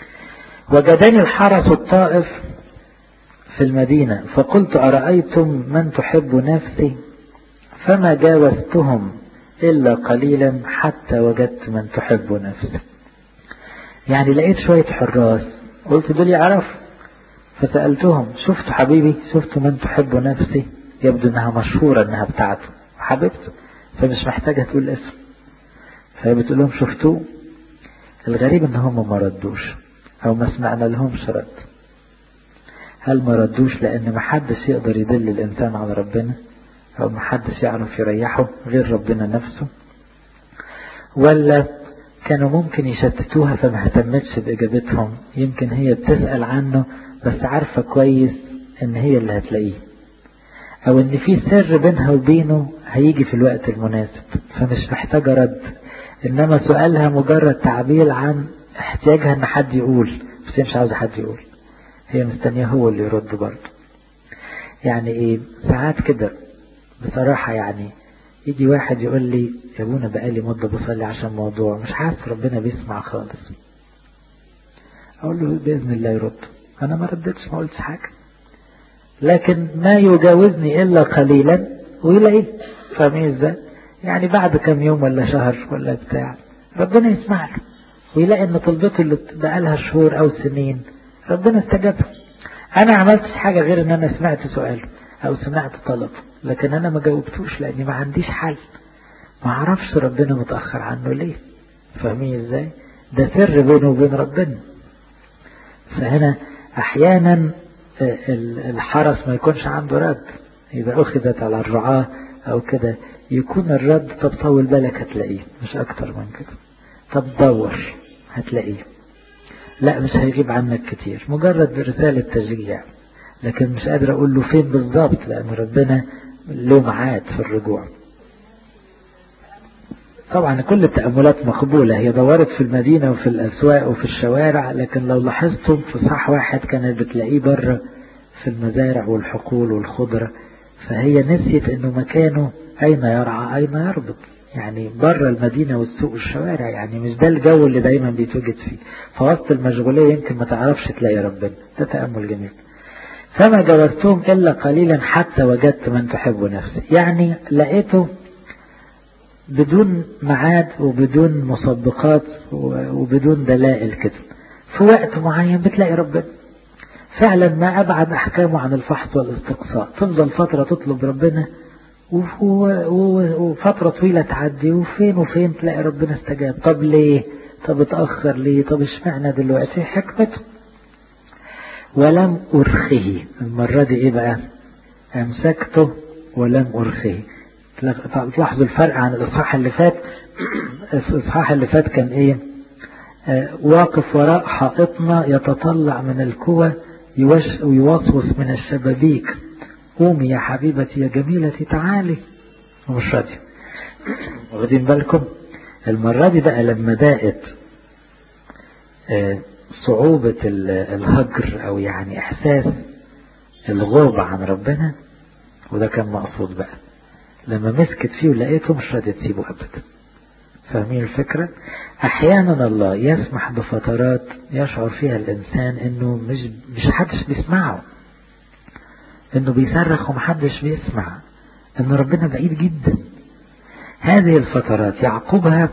وجدني الحرس الطائف في المدينة فقلت أرأيتم من تحب نفسي فما جاوزتهم إلا قليلا حتى وجدت من تحب نفسي يعني لقيت شوية حراس قلت دول يعرف فسألتهم شفتوا حبيبي شفتوا من تحب نفسي يبدو انها مشهورة انها بتاعته حبيبته فمش محتاجة تقول اسم فهي بتقول لهم شفتوه الغريب ان هم ما ردوش او ما سمعنا لهمش رد هل ما ردوش لان ما حدش يقدر يدل الانسان على ربنا او ما حدش يعرف يريحه غير ربنا نفسه ولا كانوا ممكن يشتتوها فما اهتمتش باجابتهم يمكن هي بتسأل عنه بس عارفة كويس ان هي اللي هتلاقيه او ان في سر بينها وبينه هيجي في الوقت المناسب فمش محتاجة رد انما سؤالها مجرد تعبير عن احتياجها ان حد يقول بس هي مش عاوزة حد يقول هي مستنية هو اللي يرد برضه يعني ايه ساعات كده بصراحة يعني يجي واحد يقول لي يا ابونا بقالي مدة بصلي عشان موضوع مش حاسس ربنا بيسمع خالص اقول له باذن الله يرد انا ما ردتش ما قلتش حاجة لكن ما يجاوزني الا قليلا ويلاقيه فاهمين ازاي يعني بعد كم يوم ولا شهر ولا بتاع ربنا يسمع له ويلاقي ان طلبته اللي بقالها شهور او سنين ربنا استجابها انا عملتش حاجة غير ان انا سمعت سؤاله او سمعت طلبه لكن انا ما جاوبتوش لاني ما عنديش حل ما اعرفش ربنا متأخر عنه ليه فاهمين ازاي ده سر بينه وبين ربنا فهنا احيانا الحرس ما يكونش عنده رد اذا اخذت على الرعاة او كده يكون الرد طب طول بالك هتلاقيه مش اكتر من كده طب دور هتلاقيه لا مش هيغيب عنك كتير مجرد رسالة تشجيع لكن مش قادر اقول له فين بالظبط لان ربنا له ميعاد في الرجوع طبعا كل التأملات مقبولة هي دورت في المدينة وفي الأسواق وفي الشوارع لكن لو لاحظتم في صح واحد كانت بتلاقيه بره في المزارع والحقول والخضرة فهي نسيت انه مكانه اين يرعى اين يربط يعني بره المدينة والسوق والشوارع يعني مش ده الجو اللي دايما بيتوجد فيه فوسط المشغولية يمكن ما تعرفش تلاقي ربنا ده تأمل جميل فما جوزتهم إلا قليلا حتى وجدت من تحب نفسي يعني لقيته بدون معاد وبدون مسبقات وبدون دلائل كده في وقت معين بتلاقي ربنا فعلا ما أبعد أحكامه عن الفحص والاستقصاء تفضل فترة تطلب ربنا وفترة طويلة تعدي وفين وفين تلاقي ربنا استجاب طب ليه طب اتأخر ليه طب اشمعنى دلوقتي حكمته ولم أرخه المرة دي ايه بقى امسكته ولم أرخه تلاحظوا الفرق عن الإصحاح اللي فات الإصحاح اللي فات كان ايه آه واقف وراء حائطنا يتطلع من الكوى ويوسوس من الشبابيك قومي يا حبيبتي يا جميلتي تعالي ومش راضية واخدين بالكم المرة دي بقى لما ضاقت آه صعوبة الهجر او يعني احساس الغربة عن ربنا وده كان مقصود بقى لما مسكت فيه ولقيته مش راضية تسيبه ابدا فاهمين الفكرة احيانا الله يسمح بفترات يشعر فيها الانسان انه مش مش حدش بيسمعه انه بيصرخ ومحدش بيسمع ان ربنا بعيد جدا هذه الفترات يعقبها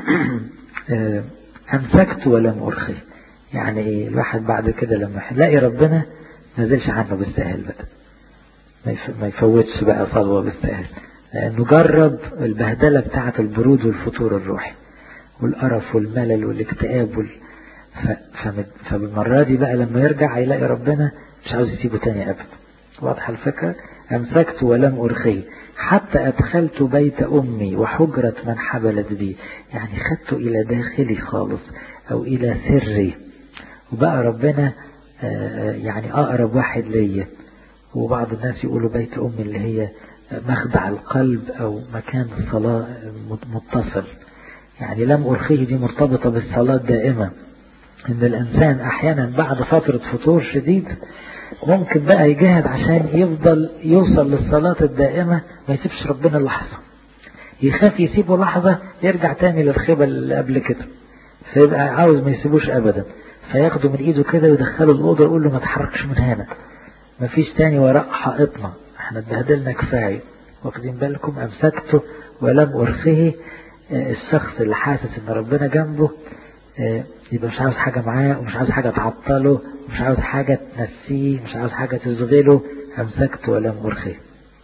امسكت ولم ارخي يعني ايه الواحد بعد كده لما يلاقي ربنا ما نزلش عنه بالسهل بقى ما يفوتش بقى صلوة بالسهل لانه جرب البهدلة بتاعة البرود والفتور الروحي والقرف والملل والاكتئاب وال... ف... فبالمرة دي بقى لما يرجع هيلاقي ربنا مش عاوز يسيبه تاني ابدا واضحة الفكرة أمسكت ولم أرخي حتى أدخلت بيت أمي وحجرة من حبلت بي يعني خدته إلى داخلي خالص أو إلى سري وبقى ربنا يعني أقرب واحد ليا وبعض الناس يقولوا بيت أمي اللي هي مخدع القلب أو مكان الصلاة متصل يعني لم أرخيه دي مرتبطة بالصلاة دائمة إن الإنسان أحيانا بعد فترة فطور شديد ممكن بقى يجاهد عشان يفضل يوصل للصلاة الدائمة ما يسيبش ربنا لحظة يخاف يسيبه لحظة يرجع تاني للخيبة اللي قبل كده فيبقى عاوز ما يسيبوش أبدا فياخده من إيده كده ويدخله الأوضة ويقول له ما تحركش من هنا ما فيش تاني وراء حائطنا احنا اتبهدلنا كفاية واخدين بالكم أمسكته ولم أرخيه الشخص اللي حاسس ان ربنا جنبه يبقى مش عاوز حاجة معاه ومش عاوز حاجة تعطله مش عاوز حاجة تنسيه مش عاوز حاجة تشغله أمسكت ولم أرخيه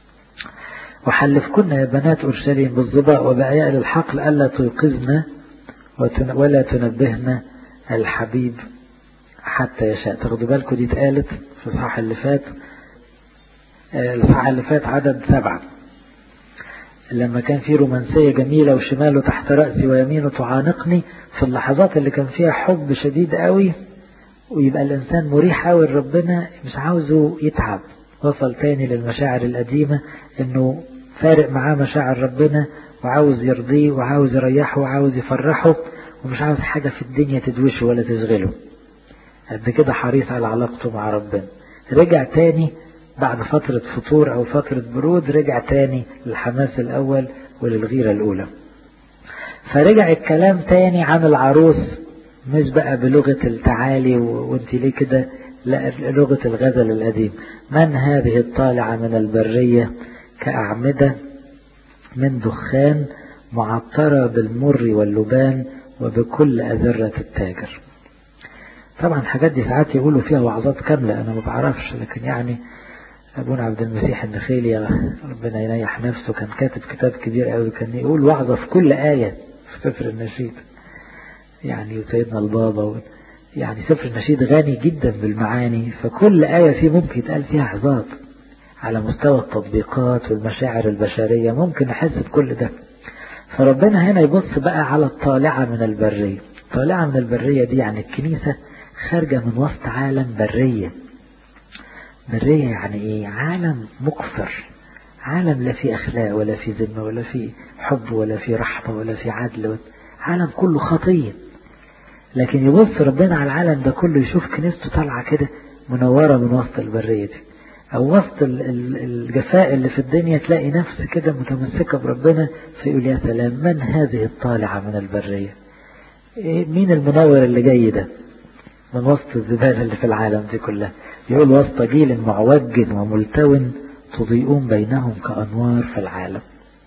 وحلفكن يا بنات أورشليم بالظباء وبأياء للحقل ألا توقظن ولا تنبهن الحبيب حتى يشاء تاخدوا بالكم دي اتقالت في الصحاح اللي فات الصحاح اللي فات عدد سبعة لما كان في رومانسية جميلة وشماله تحت رأسي ويمينه تعانقني في اللحظات اللي كان فيها حب شديد قوي ويبقى الإنسان مريح قوي لربنا مش عاوزه يتعب وصل تاني للمشاعر القديمة انه فارق معاه مشاعر ربنا وعاوز يرضيه وعاوز يريحه وعاوز يفرحه ومش عاوز حاجة في الدنيا تدوشه ولا تشغله قد كده حريص على علاقته مع ربنا رجع تاني بعد فترة فطور أو فترة برود رجع تاني للحماس الأول وللغيرة الأولى فرجع الكلام تاني عن العروس مش بقى بلغة التعالي وانت ليه كده لا لغة الغزل القديم من هذه الطالعة من البرية كأعمدة من دخان معطرة بالمر واللبان وبكل أذرة التاجر طبعا الحاجات دي ساعات يقولوا فيها وعظات كاملة أنا ما بعرفش لكن يعني أبونا عبد المسيح النخيلي ربنا ينيح نفسه كان كاتب كتاب كبير قوي كان يقول وعظة في كل آية في سفر النشيد يعني سيدنا البابا و... يعني سفر النشيد غني جدا بالمعاني فكل آية فيه ممكن يتقال فيها عظات على مستوى التطبيقات والمشاعر البشرية ممكن نحس بكل ده فربنا هنا يبص بقى على الطالعة من البرية الطالعة من البرية دي يعني الكنيسة خارجة من وسط عالم برية برية يعني ايه عالم مقفر عالم لا فيه اخلاق ولا فيه ذمة ولا فيه حب ولا فيه رحمة ولا فيه عدل عالم كله خطية لكن يبص ربنا على العالم ده كله يشوف كنيسته طالعة كده منورة من وسط البرية دي أو وسط الجفاء اللي في الدنيا تلاقي نفس كده متمسكة بربنا فيقول يا سلام من هذه الطالعة من البرية إيه مين المنور اللي جاي ده من وسط الزبالة اللي في العالم دي كلها يقول وسط جيل معوج وملتون تضيئون بينهم كأنوار في العالم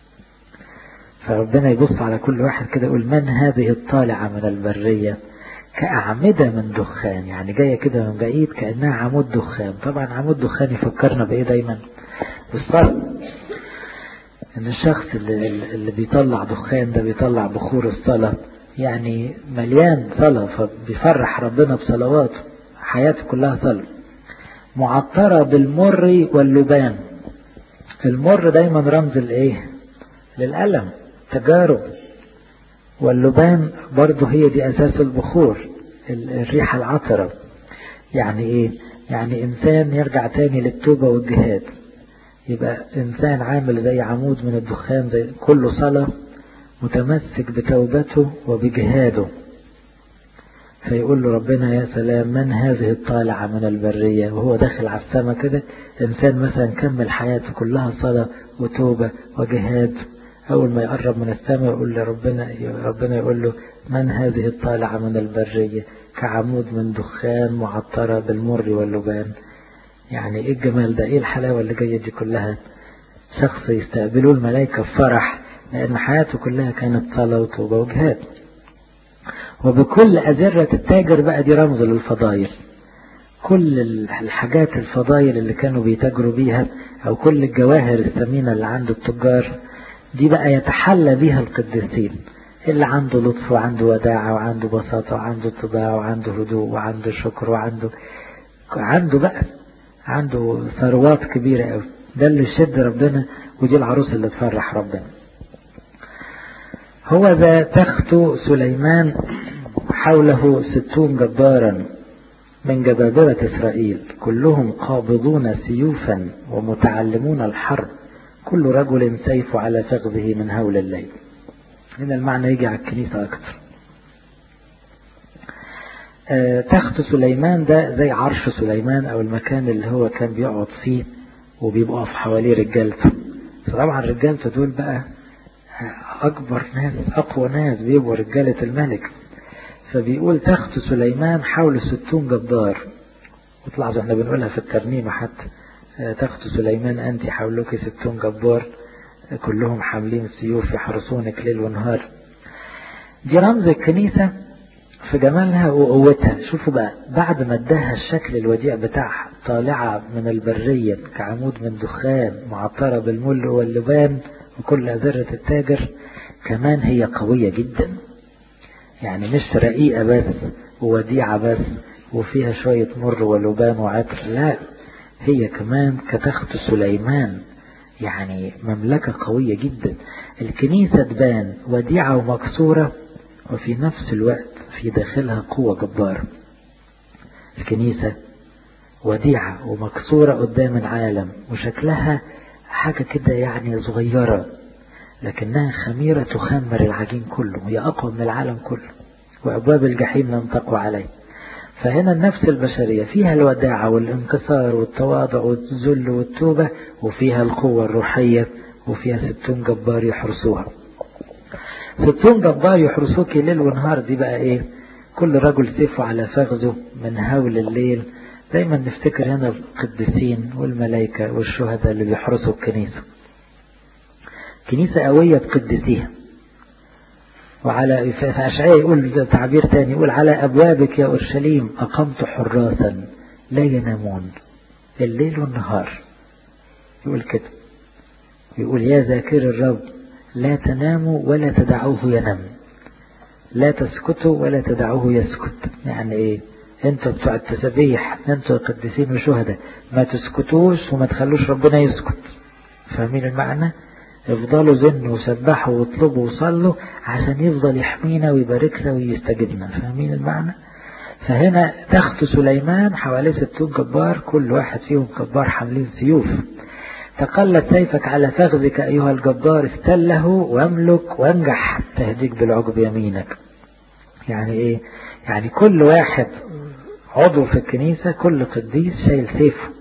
فربنا يبص على كل واحد كده يقول من هذه الطالعة من البرية كأعمدة من دخان يعني جاية كده من بعيد كأنها عمود دخان طبعا عمود دخان يفكرنا بإيه دايما بالصلاة إن الشخص اللي, اللي بيطلع دخان ده بيطلع بخور الصلاة يعني مليان صلاة فبيفرح ربنا بصلواته حياته كلها صلاة معطرة بالمر واللبان المر دايما رمز الايه للألم تجارب واللبان برضه هي دي أساس البخور الريحة العطرة يعني إيه يعني إنسان يرجع تاني للتوبة والجهاد يبقى إنسان عامل زي عمود من الدخان زي كله صلاة متمسك بتوبته وبجهاده فيقول له ربنا يا سلام من هذه الطالعة من البرية وهو داخل على السماء كده إنسان مثلا كمل حياته كلها صلاة وتوبة وجهاد أول ما يقرب من السماء يقول لربنا ربنا يقول له من هذه الطالعة من البرية كعمود من دخان معطرة بالمر واللبان يعني ايه الجمال ده ايه الحلاوة اللي جاية دي كلها شخص يستقبلوه الملائكة بفرح لأن حياته كلها كانت صلاة وتوبة وجهاد وبكل أزرة التاجر بقى دي رمز للفضايل كل الحاجات الفضايل اللي كانوا بيتاجروا بيها أو كل الجواهر الثمينة اللي عند التجار دي بقى يتحلى بيها القديسين اللي عنده لطف وعنده وداعة وعنده بساطة وعنده اتباع وعنده هدوء وعنده شكر وعنده عنده بقى عنده ثروات كبيرة قوي ده اللي يشد ربنا ودي العروس اللي تفرح ربنا هو ذا تخت سليمان حوله ستون جبارا من جبابرة إسرائيل كلهم قابضون سيوفا ومتعلمون الحرب كل رجل سيف على فخذه من هول الليل هنا المعنى يجي على الكنيسة أكتر آه تخت سليمان ده زي عرش سليمان أو المكان اللي هو كان بيقعد فيه وبيبقى في حواليه رجالته فطبعا رجالته دول بقى أكبر ناس أقوى ناس بيبقوا رجالة الملك فبيقول تخت سليمان حول ستون جبار وطلع زي احنا بنقولها في الترنيمة حتى تخت سليمان أنت حولك ستون جبار كلهم حاملين سيوف يحرسونك ليل ونهار دي رمز الكنيسة في جمالها وقوتها شوفوا بقى بعد ما اداها الشكل الوديع بتاعها طالعة من البرية كعمود من دخان معطرة بالمل واللبان وكل أذرة التاجر كمان هي قوية جدا يعني مش رقيقة بس ووديعة بس وفيها شوية مر ولبان وعطر لا هي كمان كتخت سليمان يعني مملكة قوية جدا الكنيسة تبان وديعة ومكسورة وفي نفس الوقت في داخلها قوة جبارة الكنيسة وديعة ومكسورة قدام العالم وشكلها حاجة كده يعني صغيرة لكنها خميرة تخمر العجين كله هي أقوى من العالم كله وأبواب الجحيم لم تقوى عليه فهنا النفس البشرية فيها الوداعة والانكسار والتواضع والذل والتوبة وفيها القوة الروحية وفيها ستون جبار يحرسوها ستون جبار يحرسوك ليل ونهار دي بقى ايه كل رجل سيفه على فخذه من هول الليل دايما نفتكر هنا القديسين والملائكة والشهداء اللي بيحرسوا الكنيسة كنيسة قوية بقدسيها وعلى في أشعية يقول تعبير تاني يقول على أبوابك يا أورشليم أقمت حراسا لا ينامون الليل والنهار يقول كده يقول يا ذاكر الرب لا تناموا ولا تدعوه ينام لا تسكتوا ولا تدعوه يسكت يعني ايه انتوا بتوع التسبيح انتوا قديسين وشهداء ما تسكتوش وما تخلوش ربنا يسكت فاهمين المعنى افضلوا زنوا وسبحوا واطلبوا وصلوا عشان يفضل يحمينا ويباركنا ويستجبنا فاهمين المعنى فهنا تخت سليمان حواليه ستون جبار كل واحد فيهم جبار حاملين سيوف تقلت سيفك على فخذك أيها الجبار استله واملك وانجح تهديك بالعقب يمينك يعني ايه يعني كل واحد عضو في الكنيسة كل قديس شايل سيفه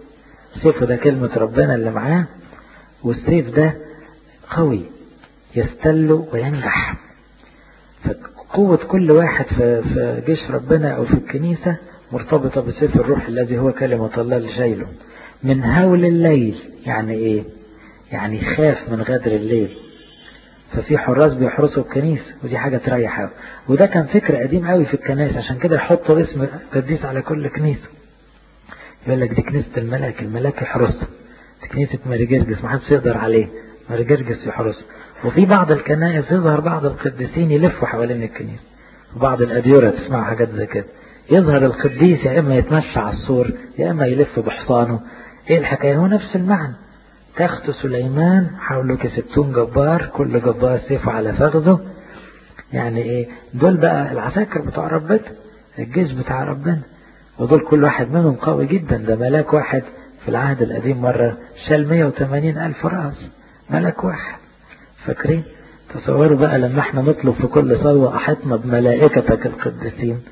سيفه ده كلمة ربنا اللي معاه والسيف ده قوي يستل وينجح فقوة كل واحد في, في جيش ربنا أو في الكنيسة مرتبطة بسيف الروح الذي هو كلمة الله اللي شايله من هول الليل يعني ايه يعني خاف من غدر الليل ففي حراس بيحرسوا الكنيسة ودي حاجة تريح قوي وده كان فكر قديم قوي في الكنائس عشان كده يحطوا اسم قديس على كل كنيسة يقول لك دي كنيسة الملاك الملاك يحرسها دي كنيسة ماري جرجس محدش يقدر عليه ماري جرجس يحرسها وفي بعض الكنائس يظهر بعض القديسين يلفوا حوالين الكنيسة وبعض الأديرة تسمعوا حاجات زي كده يظهر القديس يا إما يتمشى على السور يا إما يلف بحصانه إيه الحكاية هو نفس المعنى تخت سليمان حوله كستون جبار كل جبار سيفه على فخذه يعني ايه دول بقى العساكر بتوع ربنا الجيش بتاع ربنا ودول كل واحد منهم قوي جدا ده ملاك واحد في العهد القديم مرة شال 180 ألف رأس ملاك واحد فاكرين تصوروا بقى لما احنا نطلب في كل صلوة أحطنا بملائكتك القديسين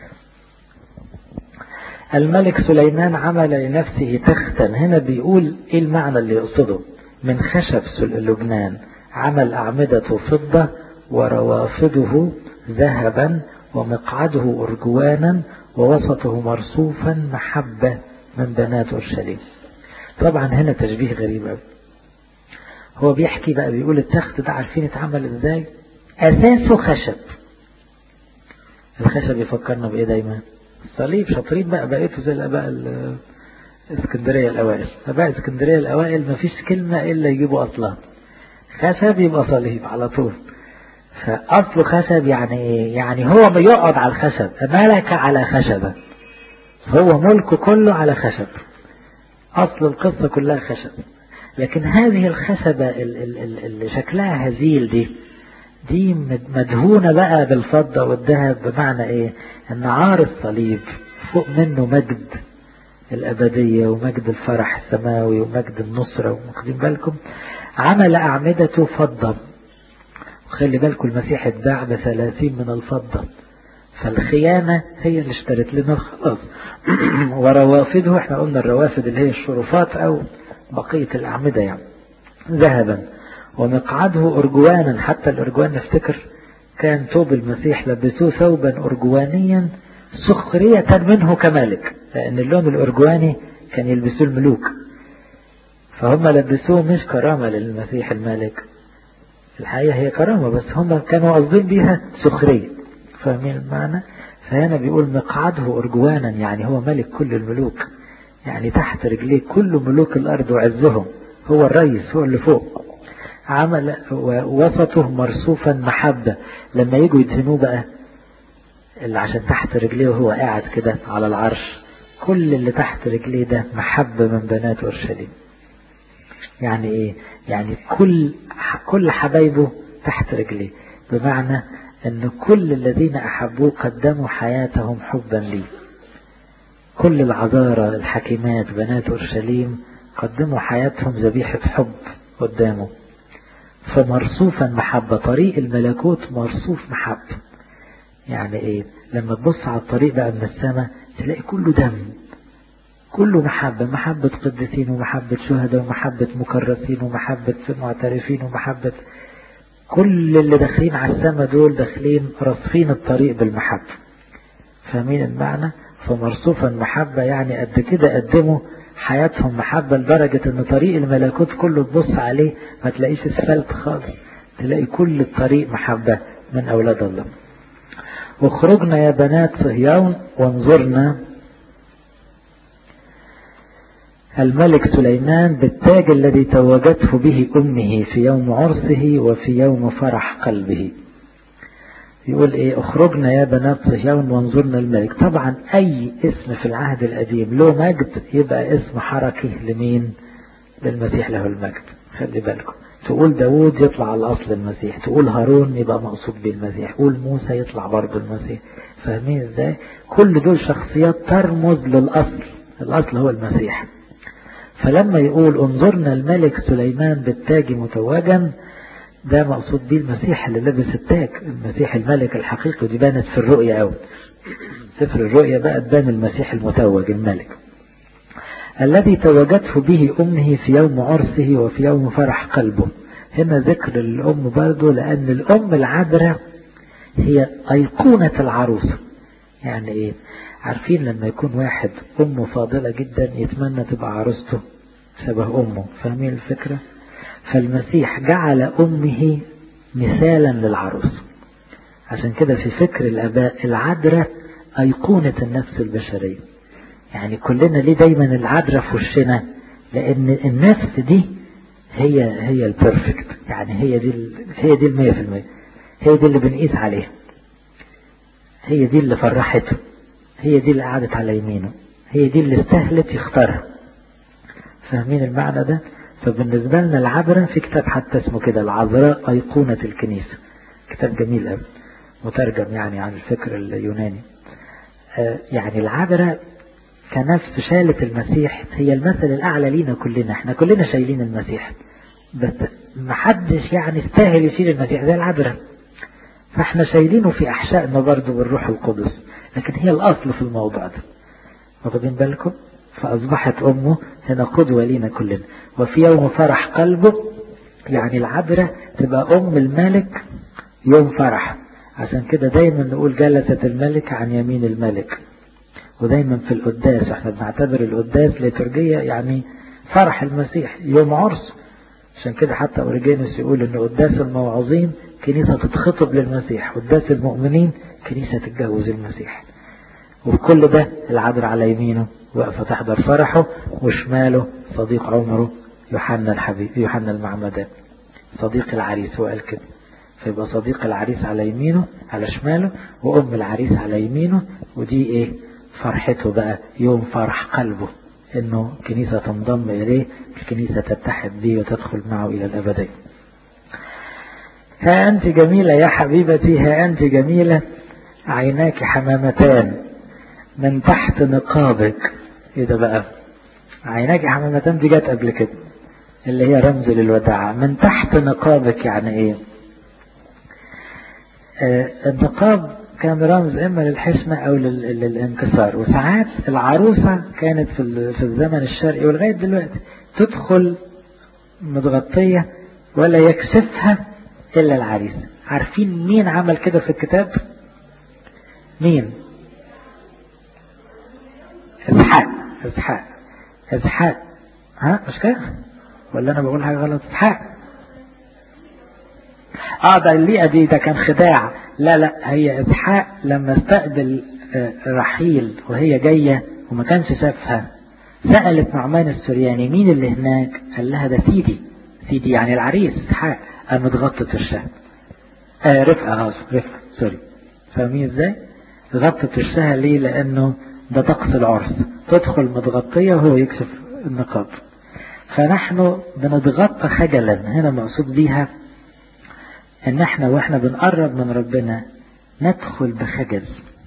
الملك سليمان عمل لنفسه تختا هنا بيقول ايه المعنى اللي يقصده من خشب لبنان عمل أعمدة فضة وروافده ذهبا ومقعده أرجوانا ووسطه مرصوفا محبة من بنات أورشليم طبعا هنا تشبيه غريب قوي هو بيحكي بقى بيقول التخت ده عارفين اتعمل ازاي أساسه خشب الخشب يفكرنا بإيه دايما الصليب شاطرين بقى بقيتوا زي الآباء الاسكندرية الأوائل آباء اسكندرية الأوائل ما فيش كلمة إلا يجيبوا أصلها خشب يبقى صليب على طول فأصله خشب يعني إيه؟ يعني هو بيقعد على الخشب ملك على خشبة هو ملكه كله على خشب أصل القصة كلها خشب لكن هذه الخشبة اللي شكلها هزيل دي دي مدهونة بقى بالفضة والذهب بمعنى ايه ان عار الصليب فوق منه مجد الأبدية ومجد الفرح السماوي ومجد النصرة واخدين بالكم عمل أعمدته فضة وخلي بالكم المسيح اتباع بثلاثين من الفضة فالخيانة هي اللي اشترت لنا خلاص وروافده احنا قلنا الروافد اللي هي الشرفات او بقية الأعمدة يعني ذهبا ومقعده أرجوانا حتى الأرجوان نفتكر كان ثوب المسيح لبسوه ثوبا أرجوانيا سخرية منه كمالك لأن اللون الأرجواني كان يلبسوه الملوك فهم لبسوه مش كرامة للمسيح الملك الحقيقة هي كرامة بس هم كانوا قاصدين بيها سخرية فاهمين المعنى فهنا بيقول مقعده أرجوانا يعني هو ملك كل الملوك يعني تحت رجليه كل ملوك الأرض وعزهم هو الرئيس هو اللي فوق عمل وسطه مرصوفا محبة لما يجوا يدهنوه بقى اللي عشان تحت رجليه وهو قاعد كده على العرش كل اللي تحت رجليه ده محبة من بنات أورشليم يعني ايه يعني كل كل حبايبه تحت رجليه بمعنى ان كل الذين احبوه قدموا حياتهم حبا لي كل العذارى الحكيمات بنات اورشليم قدموا حياتهم ذبيحة حب قدامه فمرصوفا محبة طريق الملكوت مرصوف محبة يعني ايه لما تبص على الطريق بقى من السماء تلاقي كله دم كله محبة محبة قديسين ومحبة شهداء ومحبة مكرسين ومحبة معترفين ومحبة كل اللي داخلين على السماء دول داخلين رصفين الطريق بالمحبة فاهمين المعنى فمرصوفا محبة يعني قد كده قدموا حياتهم محبة لدرجة ان طريق الملكوت كله تبص عليه ما تلاقيش اسفلت خالص تلاقي كل الطريق محبة من اولاد الله واخرجنا يا بنات صهيون وانظرنا الملك سليمان بالتاج الذي توجته به أمه في يوم عرسه وفي يوم فرح قلبه يقول ايه اخرجنا يا بنات صهيون وانظرنا الملك طبعا اي اسم في العهد القديم له مجد يبقى اسم حركي لمين للمسيح له المجد خلي بالكم تقول داود يطلع على اصل المسيح تقول هارون يبقى مقصود به المسيح قول موسى يطلع برضه المسيح فاهمين ازاي كل دول شخصيات ترمز للاصل الاصل هو المسيح فلما يقول انظرنا الملك سليمان بالتاج متوجا ده مقصود بيه المسيح اللي لبس التاج المسيح الملك الحقيقي دي بانت في الرؤيا قوي سفر الرؤيا بقى تبان المسيح المتوج الملك الذي توجته به أمه في يوم عرسه وفي يوم فرح قلبه هنا ذكر الأم برضه لأن الأم العذراء هي أيقونة العروس يعني إيه عارفين لما يكون واحد أمه فاضلة جدا يتمنى تبقى عروسته شبه أمه فاهمين الفكرة فالمسيح جعل أمه مثالا للعروس عشان كده في فكر الآباء العذراء أيقونة النفس البشرية يعني كلنا ليه دايما العذراء في وشنا لأن النفس دي هي هي البرفكت يعني هي دي هي دي المية في المية هي دي اللي بنقيس عليها هي دي اللي فرحته هي دي اللي قعدت على يمينه هي دي اللي استهلت يختارها فاهمين المعنى ده فبالنسبة لنا العذراء في كتاب حتى اسمه كده العذراء أيقونة الكنيسة كتاب جميل قوي مترجم يعني عن الفكر اليوناني آه يعني العذراء كنفس شالت المسيح هي المثل الأعلى لينا كلنا احنا كلنا شايلين المسيح بس محدش يعني استاهل يشيل المسيح زي العذراء فاحنا شايلينه في أحشائنا برضه بالروح القدس لكن هي الأصل في الموضوع ده واخدين بالكم فأصبحت أمه هنا قدوة لينا كلنا وفي يوم فرح قلبه يعني العذراء تبقى أم الملك يوم فرح عشان كده دايما نقول جلست الملك عن يمين الملك ودايما في القداس احنا بنعتبر القداس ليتورجية يعني فرح المسيح يوم عرس عشان كده حتى اوريجينوس يقول ان قداس الموعظين كنيسة تتخطب للمسيح قداس المؤمنين كنيسة تتجوز المسيح وكل ده العذر على يمينه واقفة تحضر فرحه وشماله صديق عمره يوحنا الحبيب يوحنا المعمدان صديق العريس هو قال كده فيبقى صديق العريس على يمينه على شماله وأم العريس على يمينه ودي ايه فرحته بقى يوم فرح قلبه انه كنيسة تنضم اليه الكنيسة تتحد به وتدخل معه الى الابدية ها انت جميلة يا حبيبتي ها انت جميلة عيناك حمامتان من تحت نقابك ايه ده بقى عيناك حمامتان دي جت قبل كده اللي هي رمز للوداعة من تحت نقابك يعني ايه آه النقاب كان رمز اما للحشمة او للانكسار وساعات العروسة كانت في في الزمن الشرقي ولغاية دلوقتي تدخل متغطية ولا يكشفها الا العريس عارفين مين عمل كده في الكتاب مين اسحاق اسحاق اسحاق ها مش كده ولا انا بقول حاجة غلط اسحاق اه ده الليئة دي ده كان خداع لا لا هي اسحاق لما استقبل رحيل وهي جاية وما كانش شافها سألت نعمان السرياني مين اللي هناك قال لها ده سيدي سيدي يعني العريس اسحاق قامت غطت وشها آه رفقة اه رفقة سوري فاهمين ازاي غطت وشها ليه لانه ده طقس العرس تدخل متغطية وهو يكشف النقاب فنحن بنتغطى خجلا هنا مقصود بيها ان احنا واحنا بنقرب من ربنا ندخل بخجل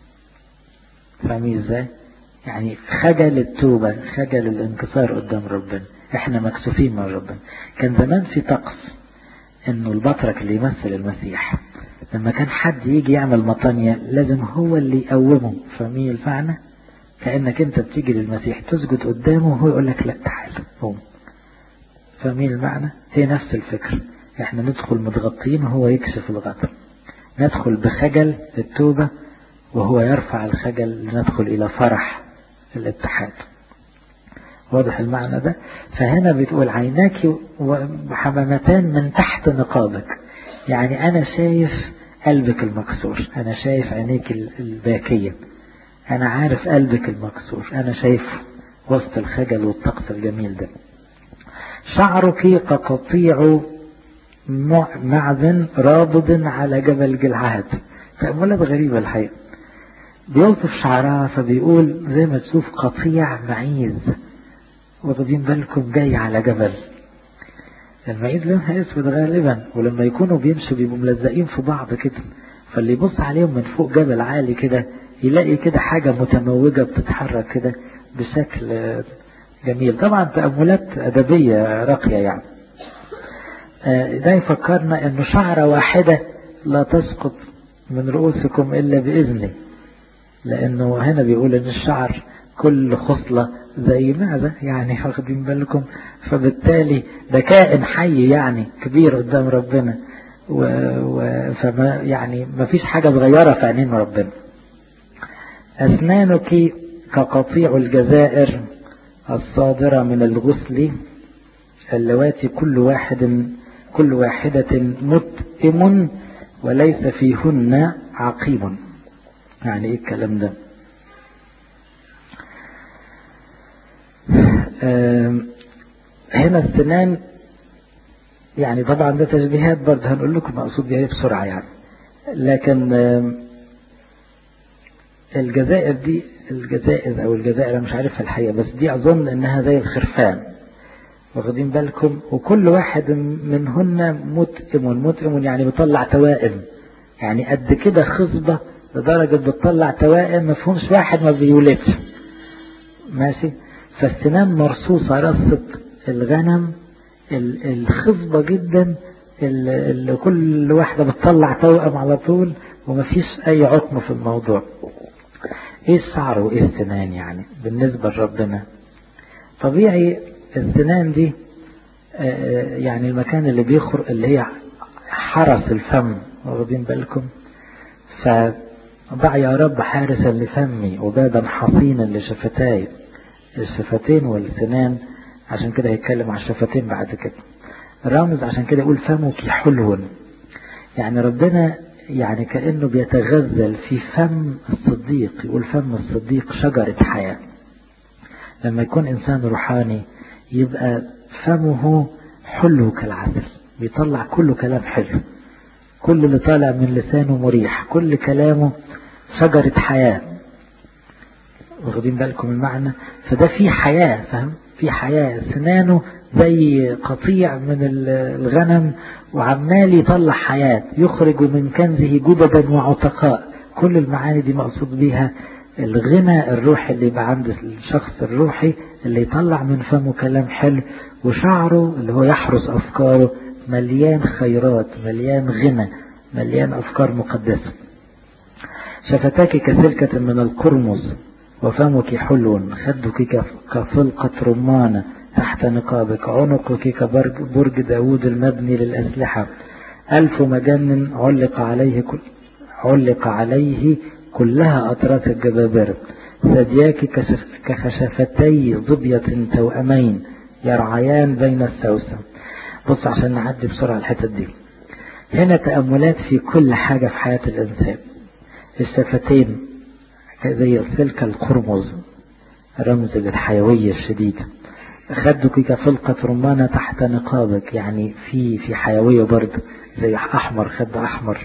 فاهمين ازاي يعني خجل التوبة خجل الانكسار قدام ربنا احنا مكسوفين من ربنا كان زمان في طقس انه البطرك اللي يمثل المسيح لما كان حد يجي يعمل مطانية لازم هو اللي يقومه فاهمين المعنى كأنك انت بتيجي للمسيح تسجد قدامه وهو يقول لك لا تعال قوم فاهمين المعنى هي نفس الفكر احنا ندخل متغطين وهو يكشف الغطاء ندخل بخجل التوبة وهو يرفع الخجل لندخل إلى فرح الاتحاد واضح المعنى ده فهنا بتقول عيناك وحمامتان من تحت نقابك يعني أنا شايف قلبك المكسور أنا شايف عينيك الباكية أنا عارف قلبك المكسور أنا شايف وسط الخجل والطقس الجميل ده شعرك كقطيع معدن رابض على جبل جلعاد تأملات غريبة الحقيقة بيوصف شعرها فبيقول زي ما تشوف قطيع معيز واخدين بالكم جاي على جبل المعيز لونها اسود غالبا ولما يكونوا بيمشوا بيبقوا ملزقين في بعض كده فاللي يبص عليهم من فوق جبل عالي كده يلاقي كده حاجة متموجة بتتحرك كده بشكل جميل طبعا تأملات أدبية راقية يعني ده يفكرنا انه شعرة واحدة لا تسقط من رؤوسكم الا باذني لانه هنا بيقول ان الشعر كل خصلة زي معزة يعني واخدين بالكم فبالتالي ده كائن حي يعني كبير قدام ربنا و... و... فما يعني ما فيش حاجة صغيرة في عينين ربنا أسنانك كقطيع الجزائر الصادرة من الغسل اللواتي كل واحد كل واحدة متئم وليس فيهن عقيم يعني ايه الكلام ده هنا السنان يعني طبعا ده تشبيهات برضه هنقول لكم مقصود بيها بسرعة يعني لكن الجزائر دي الجزائر او الجزائر انا مش عارفها الحقيقة بس دي اظن انها زي الخرفان واخدين بالكم وكل واحد منهن متئم متئم يعني بيطلع توائم يعني قد كده خصبة لدرجة بتطلع توائم ما فيهمش واحد ما بيولدش ماشي فالسنان مرصوصة رصة الغنم الخصبة جدا اللي كل واحدة بتطلع توأم على طول ومفيش أي عقم في الموضوع ايه الشعر وايه السنان يعني بالنسبة لربنا طبيعي السنان دي يعني المكان اللي بيخر اللي هي حرس الفم واخدين بالكم فضع يا رب حارسا لفمي وبابا حصينا لشفتاي الشفتين والسنان عشان كده هيتكلم على الشفتين بعد كده رامز عشان كده يقول فمك حلو يعني ربنا يعني كأنه بيتغزل في فم الصديق يقول فم الصديق شجرة حياة لما يكون إنسان روحاني يبقى فمه حلو كالعسل بيطلع كله كلام حلو كل اللي طالع من لسانه مريح كل كلامه شجرة حياة واخدين بالكم المعنى فده في حياة فهم في حياة سنانه زي قطيع من الغنم وعمال يطلع حياة يخرج من كنزه جددا وعتقاء كل المعاني دي مقصود بيها الغنى الروحي اللي يبقى عند الشخص الروحي اللي يطلع من فمه كلام حلو وشعره اللي هو يحرس أفكاره مليان خيرات مليان غنى مليان أفكار مقدسة شفتاك كسلكة من القرمز وفمك حلو خدك كفلقة رمانة تحت نقابك عنقك كبرج داود المبني للأسلحة ألف مجن علق عليه كل علق عليه كلها أطراف الجبابرة ثدياك كخشفتي ظبية توأمين يرعيان بين السوسن بص عشان نعدي بسرعة الحتة دي هنا تأملات في كل حاجة في حياة الإنسان الشفتين زي السلك القرمز رمز للحيوية الشديدة خدك كفلقة رمانة تحت نقابك يعني في في حيوية برضه زي أحمر خد أحمر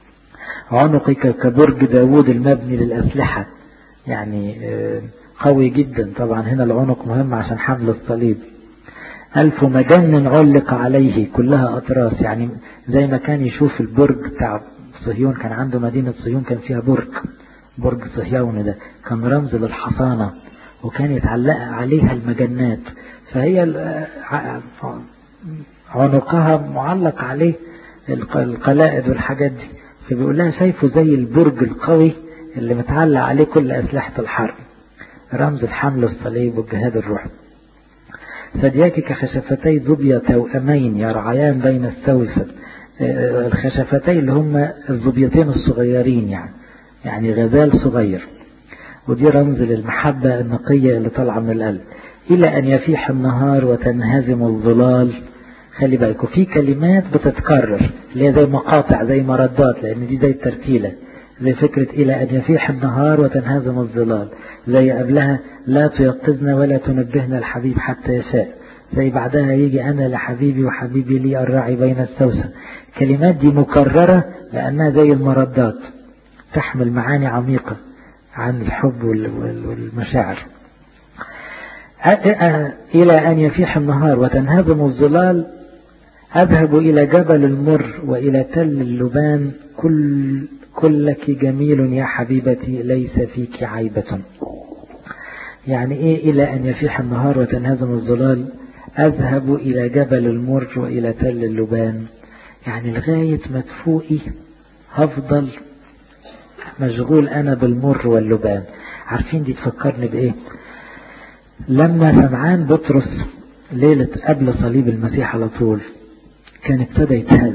عنقك كبرج داود المبني للأسلحة يعني قوي جدا طبعا هنا العنق مهم عشان حمل الصليب ألف مجن علق عليه كلها أطراس يعني زي ما كان يشوف البرج بتاع صهيون كان عنده مدينة صهيون كان فيها برج برج صهيون ده كان رمز للحصانة وكان يتعلق عليها المجنات فهي عنقها معلق عليه القلائد والحاجات دي فبيقول لها شايفه زي البرج القوي اللي متعلق عليه كل أسلحة الحرب رمز الحمل الصليب والجهاد الروحي ثدياك كخشفتي ظبية توأمين يرعيان بين السوسن الخشفتين اللي هم الظبيتين الصغيرين يعني يعني غزال صغير ودي رمز للمحبة النقية اللي طالعة من القلب إلى أن يفيح النهار وتنهزم الظلال خلي بالكم في كلمات بتتكرر اللي هي زي مقاطع زي مردات لأن دي زي الترتيلة زي فكرة إلى أن يفيح النهار وتنهزم الظلال زي قبلها لا تيقظنا ولا تنبهنا الحبيب حتى يشاء زي بعدها يجي أنا لحبيبي وحبيبي لي الراعي بين السوسن كلمات دي مكررة لأنها زي المردات تحمل معاني عميقة عن الحب والمشاعر إلى أن يفيح النهار وتنهزم الظلال أذهب إلى جبل المر وإلى تل اللبان كل كلك جميل يا حبيبتي ليس فيك عيبة يعني إيه إلى أن يفيح النهار وتنهزم الظلال أذهب إلى جبل المر وإلى تل اللبان يعني لغاية ما تفوقي هفضل مشغول أنا بالمر واللبان عارفين دي تفكرني بإيه لما سمعان بطرس ليلة قبل صليب المسيح على طول كان ابتدى يتهز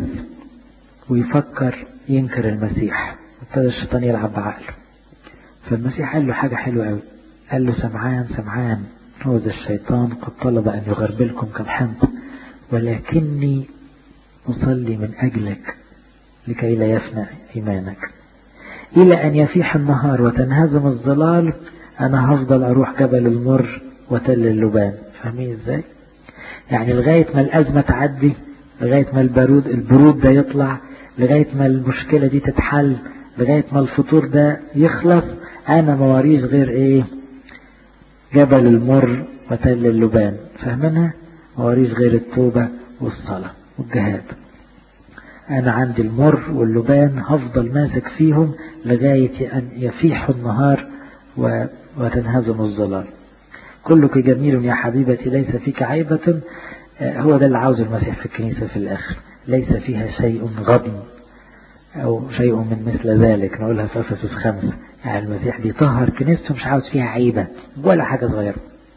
ويفكر ينكر المسيح ابتدى الشيطان يلعب بعقله فالمسيح قال له حاجة حلوة قوي قال له سمعان سمعان هو ذا الشيطان قد طلب أن يغربلكم كالحنط ولكني أصلي من أجلك لكي لا يفنى إيمانك إلى أن يفيح النهار وتنهزم الظلال أنا هفضل أروح جبل المر وتل اللبان فاهمين إزاي يعني لغاية ما الأزمة تعدي لغاية ما البرود البرود ده يطلع لغاية ما المشكلة دي تتحل لغاية ما الفطور ده يخلص أنا مواريش غير إيه جبل المر وتل اللبان فاهمينها مواريش غير التوبة والصلاة والجهاد أنا عندي المر واللبان هفضل ماسك فيهم لغاية أن يفيح النهار وتنهزم الظلال كلك جميل يا حبيبتي ليس فيك عيبة هو ده اللي عاوز المسيح في الكنيسة في الآخر ليس فيها شيء غضن أو شيء من مثل ذلك نقولها في أفسس خمسة يعني المسيح بيطهر كنيسته مش عاوز فيها عيبة ولا حاجة صغيرة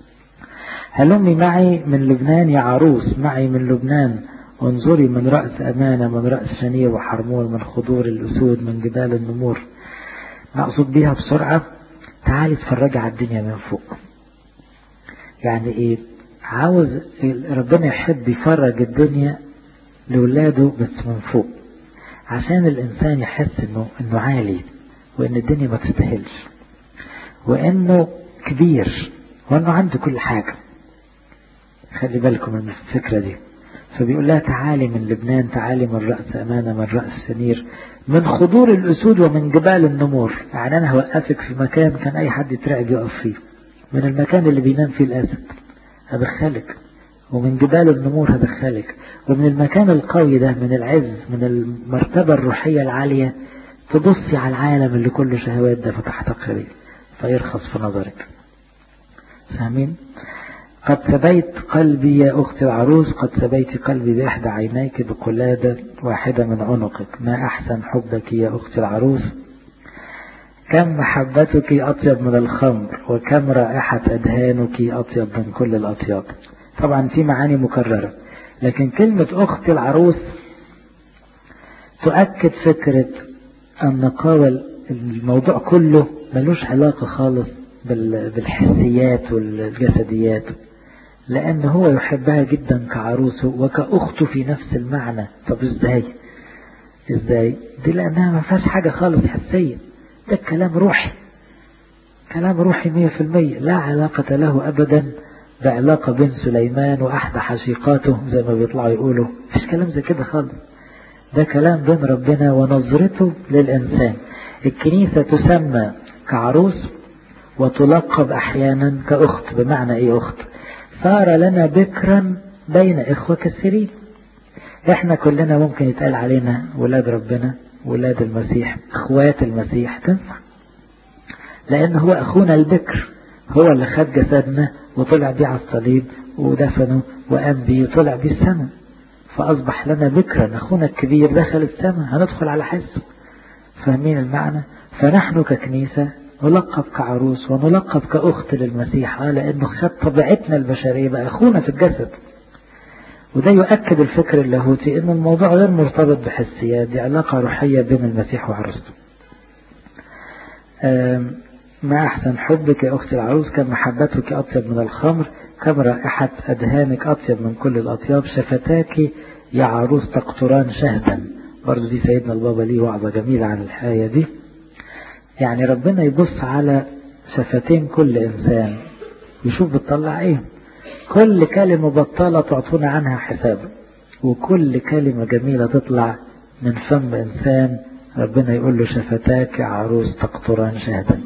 هلمي معي من لبنان يا عروس معي من لبنان انظري من رأس أمانة من رأس شنير وحرمون من خضور الأسود من جبال النمور مقصود بيها بسرعة تعالي اتفرجي على الدنيا من فوق يعني ايه عاوز ربنا يحب يفرج الدنيا لولاده بس من فوق عشان الإنسان يحس إنه إنه عالي وإن الدنيا ما تستاهلش وإنه كبير وإنه عنده كل حاجة خلي بالكم من الفكرة دي فبيقول لها تعالي من لبنان تعالي من رأس أمانة من رأس سنير من خضور الأسود ومن جبال النمور يعني أنا هوقفك في مكان كان أي حد يترعب يقف فيه من المكان اللي بينام فيه الأسد هدخلك ومن جبال النمور هدخلك ومن المكان القوي ده من العز من المرتبة الروحية العالية تبصي على العالم اللي كله شهوات ده فتحتقري فيرخص في نظرك فاهمين قد سبيت قلبي يا أخت العروس قد سبيت قلبي بإحدى عينيك بقلادة واحدة من عنقك ما أحسن حبك يا أخت العروس كم محبتك أطيب من الخمر وكم رائحة أدهانك أطيب من كل الأطياب طبعا في معاني مكررة لكن كلمة أخت العروس تؤكد فكرة أن قاول الموضوع كله ملوش علاقة خالص بالحسيات والجسديات لأن هو يحبها جدا كعروسه وكأخته في نفس المعنى طب ازاي ازاي دي لأنها ما فيهاش حاجة خالص حسية ده كلام روحي كلام روحي مية في المية لا علاقة له أبدا بعلاقة بين سليمان وأحد حشيقاته زي ما بيطلعوا يقولوا مفيش كلام زي كده خالص ده كلام بين ربنا ونظرته للإنسان الكنيسة تسمى كعروس وتلقب أحيانا كأخت بمعنى إيه أخت صار لنا بكرا بين إخوة كثيرين إحنا كلنا ممكن يتقال علينا ولاد ربنا ولاد المسيح إخوات المسيح تنفع لأن هو أخونا البكر هو اللي خد جسدنا وطلع بيه على الصليب ودفنه وقام بيه وطلع بيه السماء فأصبح لنا بكرا أخونا الكبير دخل السماء هندخل على حسه فاهمين المعنى فنحن ككنيسة نلقب كعروس ونلقب كأخت للمسيح لأنه خد طبيعتنا البشرية بقى أخونا في الجسد وده يؤكد الفكر اللاهوتي أن الموضوع غير مرتبط بحسيات دي علاقة روحية بين المسيح وعروسته ما أحسن حبك يا أختي العروس كم محبتك أطيب من الخمر كم رائحة أدهانك أطيب من كل الأطياب شفتاك يا عروس تقطران شهدا برضو دي سيدنا البابا ليه وعظة جميلة عن الحياة دي يعني ربنا يبص على شفتين كل إنسان يشوف بتطلع إيه كل كلمة بطالة تعطونا عنها حساب وكل كلمة جميلة تطلع من فم إنسان ربنا يقول له شفتاك يا عروس تقطران شهدا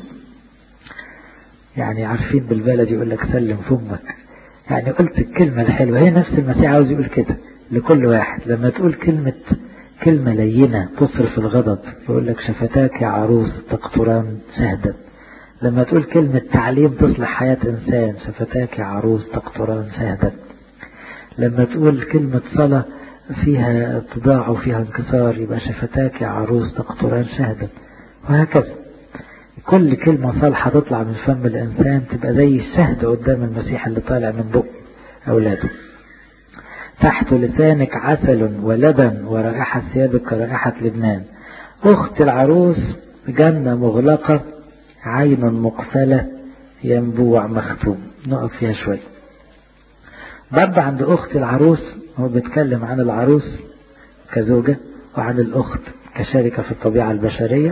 يعني عارفين بالبلد يقول لك سلم فمك يعني قلت الكلمة الحلوة هي نفس المسيح عاوز يقول كده لكل واحد لما تقول كلمة كلمة لينة تصرف الغضب يقول لك شفتاك يا عروس تقطران شهدا لما تقول كلمة تعليم تصلح حياة إنسان شفتاك يا عروس تقطران شهدا لما تقول كلمة صلاة فيها اتضاع وفيها انكسار يبقى شفتاك يا عروس تقطران شهدا وهكذا كل كلمة صالحة تطلع من فم الإنسان تبقى زي الشهد قدام المسيح اللي طالع من بق أولاده تحت لسانك عسل ولبن ورائحة ثيابك كرائحة لبنان أخت العروس جنة مغلقة عين مقفلة ينبوع مختوم نقف فيها شوية برضه عند أخت العروس هو بيتكلم عن العروس كزوجة وعن الأخت كشركة في الطبيعة البشرية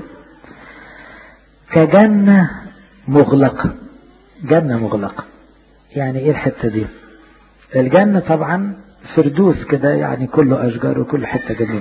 كجنة مغلقة جنة مغلقة يعني ايه الحتة دي الجنة طبعا فردوس كده يعني كله أشجار وكل حتة جميلة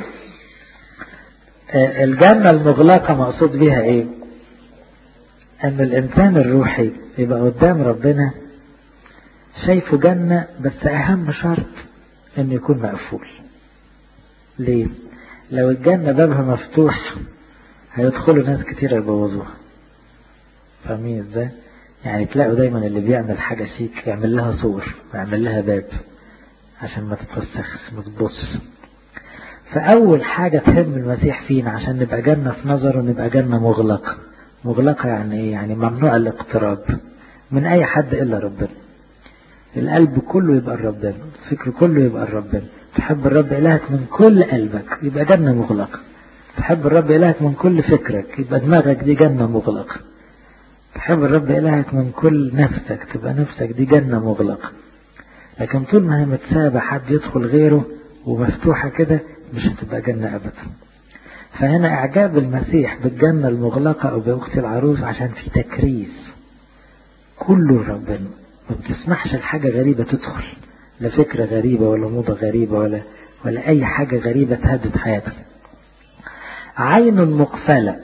الجنة المغلقة مقصود بها ايه ان الانسان الروحي يبقى قدام ربنا شايفه جنة بس اهم شرط انه يكون مقفول ليه لو الجنة بابها مفتوح هيدخلوا ناس كتير يبوظوها فاهمين ازاي يعني تلاقوا دايما اللي بيعمل حاجة شيك يعمل لها صور ويعمل لها باب عشان ما تتوسخش ما تبصش فأول حاجة تهم المسيح فينا عشان نبقى جنة في نظره نبقى جنة مغلقة مغلقة يعني ايه يعني ممنوع الاقتراب من اي حد الا ربنا القلب كله يبقى ربنا الفكر كله يبقى ربنا تحب الرب إلهك من كل قلبك يبقى جنة مغلقة تحب الرب إلهك من كل فكرك يبقى دماغك دي جنة مغلقة تحب الرب إلهك من كل نفسك تبقى نفسك دي جنة مغلقة لكن طول ما هي متسابة حد يدخل غيره ومفتوحة كده مش هتبقى جنة أبدا فهنا إعجاب المسيح بالجنة المغلقة أو بأخت العروس عشان في تكريس كله ربنا ما بتسمحش لحاجة غريبة تدخل لا فكرة غريبة ولا موضة غريبة ولا ولا أي حاجة غريبة تهدد حياتك عين مقفلة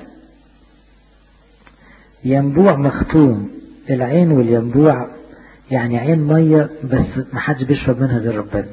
ينبوع مختوم العين والينبوع يعني عين مية بس ما حدش بيشرب منها غير ربنا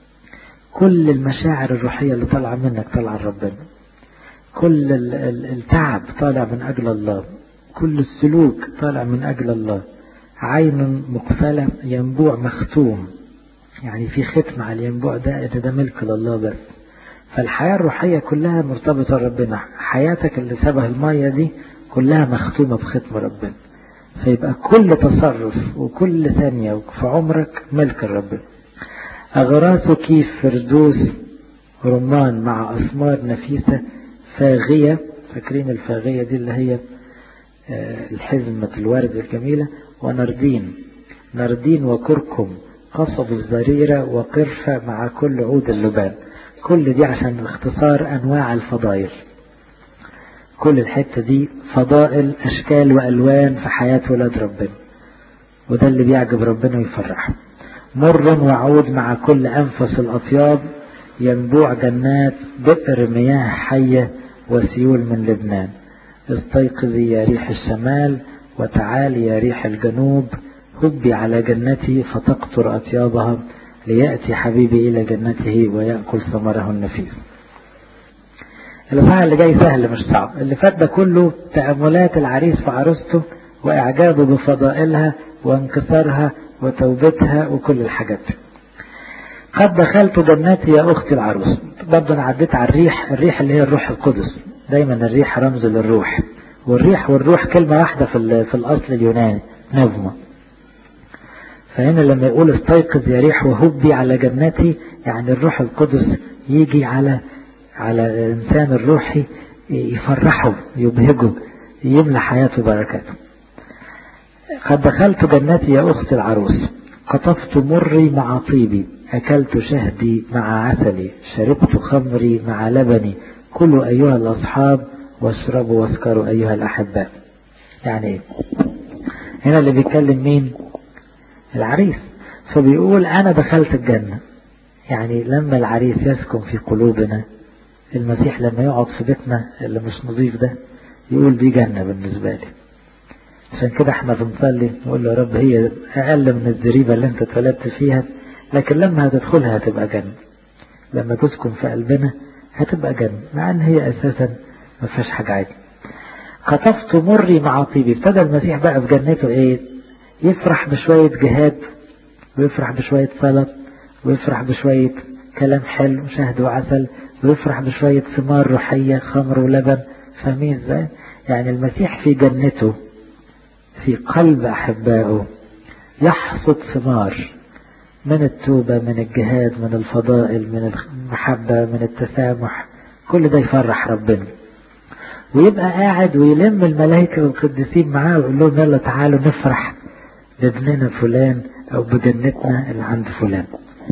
كل المشاعر الروحية اللي طالعة منك طالعة ربنا كل التعب طالع من أجل الله كل السلوك طالع من أجل الله عين مقفلة ينبوع مختوم يعني في ختم على الينبوع ده ده ملك لله بس فالحياة الروحية كلها مرتبطة بربنا حياتك اللي شبه المية دي كلها مختومة بختم ربنا فيبقى كل تصرف وكل ثانية في عمرك ملك ربنا أغراس كيف فردوس رمان مع أثمار نفيسة فاغية فاكرين الفاغية دي اللي هي الحزمة الورد الجميلة ونردين نردين وكركم قصب الزريرة وقرفة مع كل عود اللبان كل دي عشان اختصار أنواع الفضائل كل الحتة دي فضائل أشكال وألوان في حياة ولاد ربنا وده اللي بيعجب ربنا ويفرحه مر وعود مع كل أنفس الأطياب ينبوع جنات بئر مياه حية وسيول من لبنان استيقظي يا ريح الشمال وتعالي يا ريح الجنوب هبي على جنتي فتقطر أطيابها ليأتي حبيبي إلى جنته ويأكل ثمره النفيس الإصحاح اللي جاي سهل مش صعب اللي فات ده كله تأملات العريس في عروسته وإعجابه بفضائلها وانكسارها وتوبتها وكل الحاجات دي قد دخلت جنتي يا أختي العروس برضه أنا عديت على الريح الريح اللي هي الروح القدس دايما الريح رمز للروح والريح والروح كلمة واحدة في, في الأصل اليوناني نظمة فهنا لما يقول استيقظ يا ريح وهبي على جنتي يعني الروح القدس يجي على على الإنسان الروحي يفرحه يبهجه يملى حياته بركاته قد دخلت جنتي يا أخت العروس قطفت مري مع طيبي أكلت شهدي مع عسلي شربت خمري مع لبني كلوا أيها الأصحاب واشربوا واسكروا أيها الأحباء يعني إيه هنا اللي بيتكلم مين العريس فبيقول أنا دخلت الجنة يعني لما العريس يسكن في قلوبنا المسيح لما يقعد في بيتنا اللي مش نظيف ده يقول دي جنة بالنسبة لي عشان كده احنا بنصلي نقول له يا رب هي أقل من الزريبة اللي انت اتولدت فيها لكن لما هتدخلها هتبقى جنة لما تسكن في قلبنا هتبقى جنة مع ان هي اساسا ما فيهاش حاجة عادي خطفت مري مع طيبي ابتدى المسيح بقى في جنته ايه يفرح بشوية جهاد ويفرح بشوية صلاة ويفرح بشوية كلام حلو شهد وعسل ويفرح بشوية ثمار روحية خمر ولبن فاهمين ازاي يعني المسيح في جنته في قلب أحبائه يحصد ثمار من التوبة من الجهاد من الفضائل من المحبة من التسامح كل ده يفرح ربنا ويبقى قاعد ويلم الملائكة والقديسين معاه ويقول لهم يلا تعالوا نفرح بابننا فلان أو بجنتنا اللي عند فلان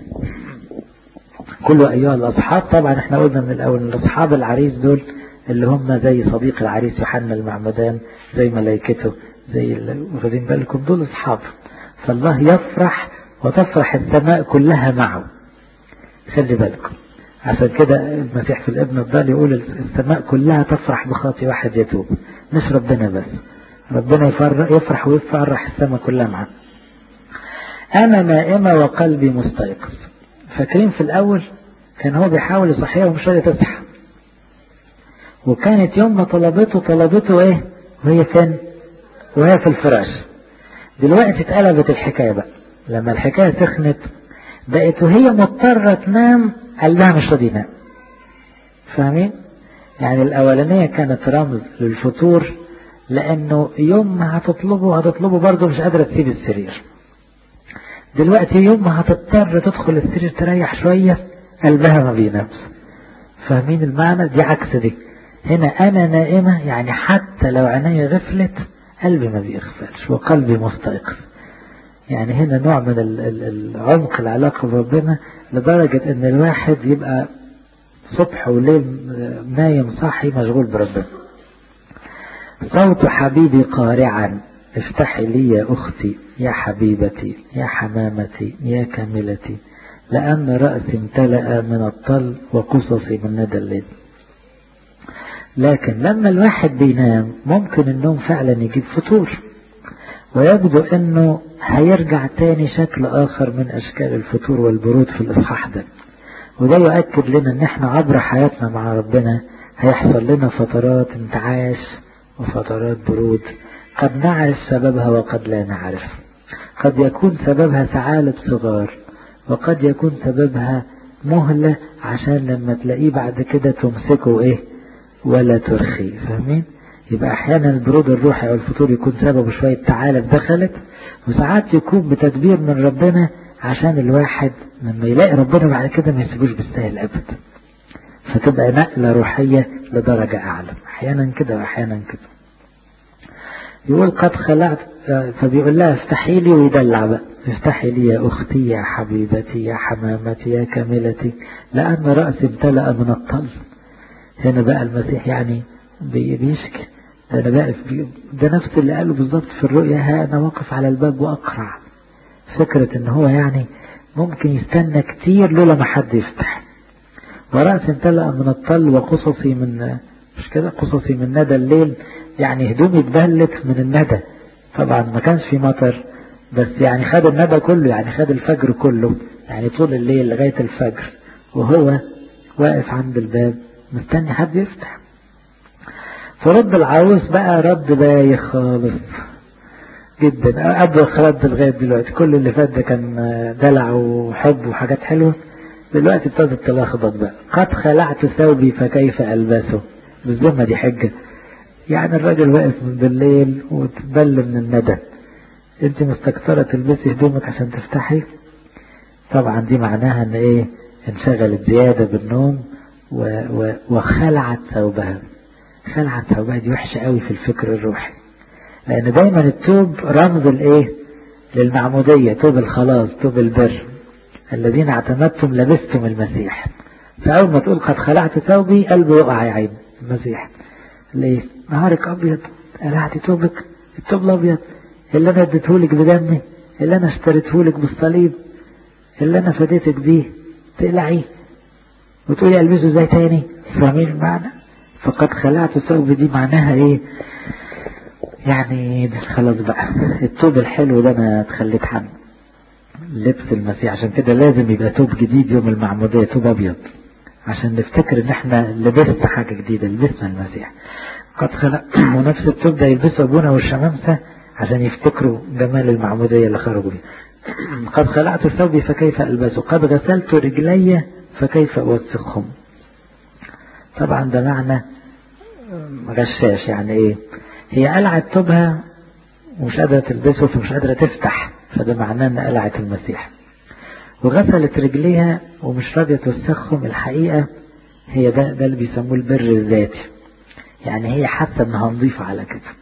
كل أيها الأصحاب طبعا احنا قلنا من الأول ان أصحاب العريس دول اللي هم زي صديق العريس يوحنا المعمدان زي ملائكته زي واخدين بالكم دول أصحاب فالله يفرح وتفرح السماء كلها معه خلي بالكم عشان كده المسيح في الابن الضال يقول السماء كلها تفرح بخاطي واحد يتوب مش ربنا بس ربنا يفرح, يفرح ويفرح السماء كلها معه أنا نائمة وقلبي مستيقظ فاكرين في الأول كان هو بيحاول يصحيها ومش راضية تصحى وكانت يوم ما طلبته طلبته ايه وهي فين وهي في الفراش دلوقتي اتقلبت الحكاية بقى لما الحكاية سخنت بقت وهي مضطرة تنام قلبها مش راضي ينام فاهمين يعني الأولانية كانت رمز للفتور لأنه يوم ما هتطلبه هتطلبه برضه مش قادرة تسيب السرير دلوقتي يوم ما هتضطر تدخل السرير تريح شوية قلبها ما بينامش فاهمين المعنى دي عكس دي هنا أنا نائمة يعني حتى لو عيني غفلت قلبي ما بيغفلش وقلبي مستيقظ يعني هنا نوع من العمق العلاقة بربنا لدرجة ان الواحد يبقى صبح وليل نايم صاحي مشغول بربنا صوت حبيبي قارعا افتحي لي يا أختي يا حبيبتي يا حمامتي يا كاملتي لأن رأسي امتلأ من الطل وقصصي من ندى الليل لكن لما الواحد بينام ممكن النوم فعلا يجيب فتور ويبدو انه هيرجع تاني شكل اخر من اشكال الفتور والبرود في الاصحاح ده وده يؤكد لنا ان احنا عبر حياتنا مع ربنا هيحصل لنا فترات انتعاش وفترات برود قد نعرف سببها وقد لا نعرف قد يكون سببها ثعالب صغار وقد يكون سببها مهلة عشان لما تلاقيه بعد كده تمسكه ايه ولا ترخي فاهمين يبقى احيانا البرود الروحي او الفتور يكون سببه شوية تعالب دخلت وساعات يكون بتدبير من ربنا عشان الواحد لما يلاقي ربنا بعد كده ما يسيبوش بالسهل ابدا فتبقى نقلة روحية لدرجة اعلى احيانا كده واحيانا كده يقول قد خلعت فبيقول لها افتحي لي ويدلع بقى افتحي لي يا اختي يا حبيبتي يا حمامتي يا كاملتي لان رأسي امتلأ من الطل هنا بقى المسيح يعني بيشكي ده انا بقى ده نفس اللي قاله بالظبط في الرؤيا ها انا واقف على الباب واقرع فكرة ان هو يعني ممكن يستنى كتير لولا ما حد يفتح ورأس امتلأ من الطل وقصصي من مش كده قصصي من ندى الليل يعني هدومي اتبلت من الندى طبعا ما كانش في مطر بس يعني خد الندى كله يعني خد الفجر كله يعني طول الليل لغاية الفجر وهو واقف عند الباب مستني حد يفتح فرد العروس بقى رد بايخ خالص جدا أبوخ رد لغاية دلوقتي كل اللي فات ده كان دلع وحب وحاجات حلوة دلوقتي ابتدت تلخبط بقى قد خلعت ثوبي فكيف ألبسه بالذمة دي حجة يعني الراجل واقف من بالليل وتبل من الندى انت مستكترة تلبسي هدومك عشان تفتحي طبعا دي معناها ان ايه انشغلت زيادة بالنوم و و وخلعت ثوبها خلعت ثوبها دي وحشة قوي في الفكر الروحي لان دايما التوب رمز الايه للمعمودية توب الخلاص توب البر الذين اعتمدتم لبستم المسيح فاول ما تقول قد خلعت ثوبي قلبه يقع يا عين المسيح ليه نهارك ابيض قلعت توبك التوب الابيض اللي انا اديتهولك بدمي اللي انا اشتريتهولك بالصليب اللي انا فديتك بيه تقلعيه وتقولي البسه ازاي تاني فاهمين المعنى فقد خلعت ثوب دي معناها ايه يعني خلاص بقى التوب الحلو ده انا اتخليت عنه لبس المسيح عشان كده لازم يبقى توب جديد يوم المعمودية توب ابيض عشان نفتكر ان احنا لبسنا حاجة جديدة لبسنا المسيح قد خلق ونفس التوب ده يلبسه ابونا والشمامسة عشان يفتكروا جمال المعمودية اللي خرجوا بيه قد خلعت ثوبي فكيف ألبسه قد غسلت رجلي فكيف أوسخهم طبعا ده معنى غشاش يعني ايه هي قلعت توبها ومش قادرة تلبسه فمش قادرة تفتح فده معناه ان قلعت المسيح وغسلت رجليها ومش راضية توسخهم الحقيقة هي ده, ده اللي بيسموه البر الذاتي يعني هي حاسة انها نظيفة على كده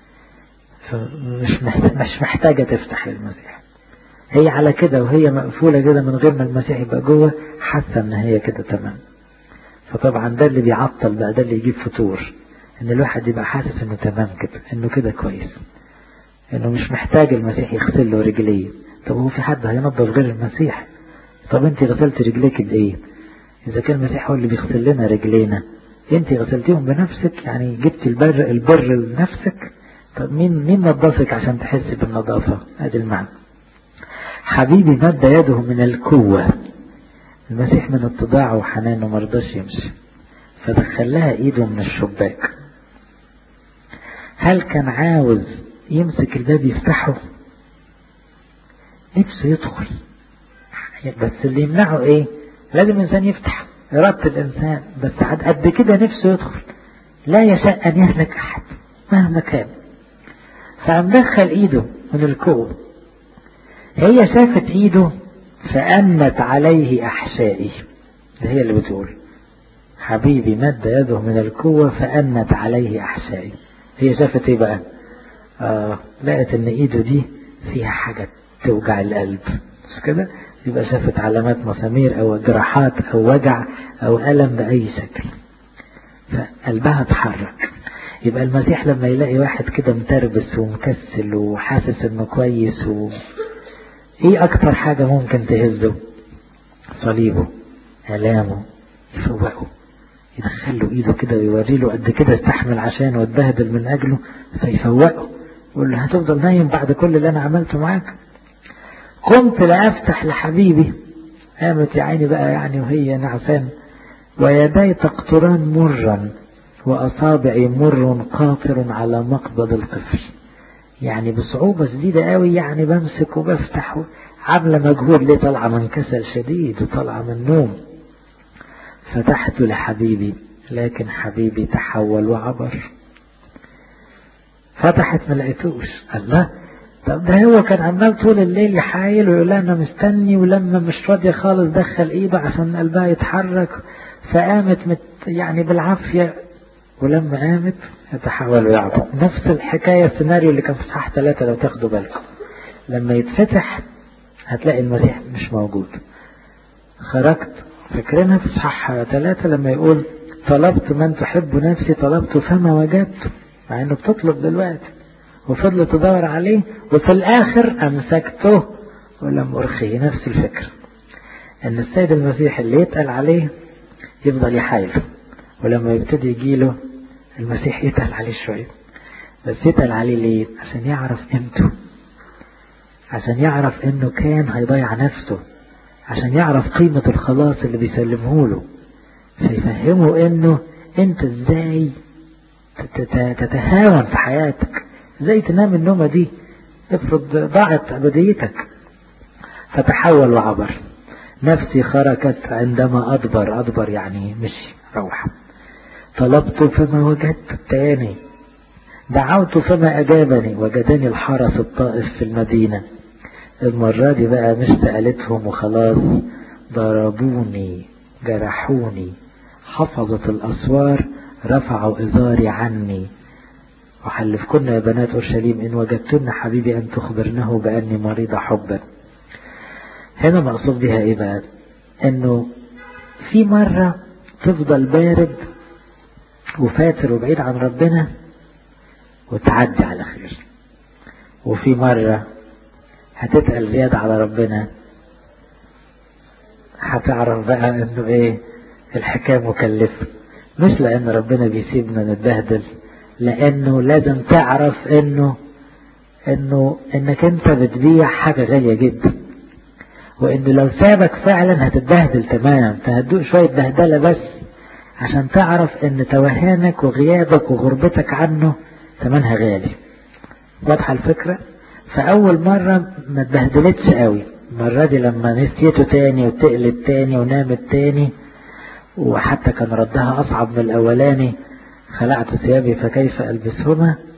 فمش مش محتاجة تفتح للمسيح هي على كده وهي مقفولة كده من غير ما المسيح يبقى جوه حاسة ان هي كده تمام فطبعا ده اللي بيعطل بقى ده اللي يجيب فتور ان الواحد يبقى حاسس انه تمام كده انه كده كويس انه مش محتاج المسيح يغسل له رجليه طب هو في حد هينظف غير المسيح طب انت غسلت رجليك بايه اذا كان المسيح هو اللي بيغسل لنا رجلينا انت غسلتيهم بنفسك يعني جبت البر البر لنفسك طب مين مين نظفك عشان تحسي بالنظافة ادي المعنى حبيبي مد يده من القوة المسيح من اتضاعه وحنانه مرضاش يمشي فدخل لها ايده من الشباك هل كان عاوز يمسك الباب يفتحه نفسه يدخل بس اللي يمنعه ايه لازم الانسان يفتح ارادة الانسان بس قد كده نفسه يدخل لا يشاء ان يهلك احد مهما كان فقام دخل ايده من الكوب هي شافت ايده فأنت عليه أحشائي هي اللي بتقول حبيبي مد يده من القوة فأنت عليه أحشائي هي شافت ايه بقى آه لقت ان ايده دي فيها حاجة توجع القلب مش كده يبقى شافت علامات مسامير او جراحات او وجع او ألم بأي شكل فقلبها اتحرك يبقى المسيح لما يلاقي واحد كده متربس ومكسل وحاسس انه كويس و... ايه اكتر حاجة ممكن تهزه صليبه الامه يفوقه يدخل له ايده كده ويوري له قد كده استحمل عشان واتبهدل من اجله فيفوقه يقول له هتفضل نايم بعد كل اللي انا عملته معاك قمت لافتح لحبيبي قامت يا عيني بقى يعني وهي نعسان ويداي تقطران مرا واصابعي مر قاطر على مقبض القفل يعني بصعوبة شديدة قوي يعني بمسك وبفتح عاملة مجهود ليه طالعة من كسل شديد وطالعة من نوم فتحت لحبيبي لكن حبيبي تحول وعبر فتحت ما لقيتوش الله طب ده هو كان عمال طول الليل يحايل ويقول انا مستني ولما مش راضية خالص دخل ايده عشان قلبها يتحرك فقامت مت يعني بالعافية ولما قامت يتحول ويعبر نفس الحكاية السيناريو اللي كان في صحاح ثلاثة لو تاخدوا بالكم لما يتفتح هتلاقي المسيح مش موجود خرجت فاكرينها في صحاح ثلاثة لما يقول طلبت من تحب نفسي طلبت فما وجدت مع انه بتطلب دلوقتي وفضلت تدور عليه وفي الاخر امسكته ولم ارخيه نفس الفكرة ان السيد المسيح اللي يتقل عليه يفضل يحايله ولما يبتدي يجيله المسيح يتقل عليه شوية بس يتقل عليه ليه عشان يعرف قيمته عشان يعرف انه كان هيضيع نفسه عشان يعرف قيمة الخلاص اللي بيسلمه له فيفهمه انه انت ازاي تتهاون في حياتك ازاي تنام النومة دي افرض ضاعت ابديتك فتحول وعبر نفسي خرجت عندما أدبر أدبر يعني مشي روح طلبت فما وجدت تاني دعوت فما أجابني وجدني الحرس الطائف في المدينة المرة دي بقى مش سألتهم وخلاص ضربوني جرحوني حفظت الأسوار رفعوا إزاري عني وحلفكن يا بنات أورشليم إن وجدتن حبيبي أن تخبرنه بأني مريضة حبا هنا مقصود بها إيه بقى إنه في مرة تفضل بارد وفاتر وبعيد عن ربنا وتعدي على خير وفي مرة هتتقل زيادة على ربنا هتعرف بقى انه ايه الحكاية مكلفة مش لان ربنا بيسيبنا نتبهدل لانه لازم تعرف انه انه انك انت بتبيع حاجة غالية جدا وانه لو سابك فعلا هتتبهدل تمام فهتدوق شوية بهدلة بس عشان تعرف ان توهانك وغيابك وغربتك عنه ثمنها غالي واضحة الفكرة فأول مرة ما اتبهدلتش قوي المرة دي لما نسيته تاني وتقلت تاني ونامت تاني وحتى كان ردها أصعب من الأولاني خلعت ثيابي فكيف ألبسهما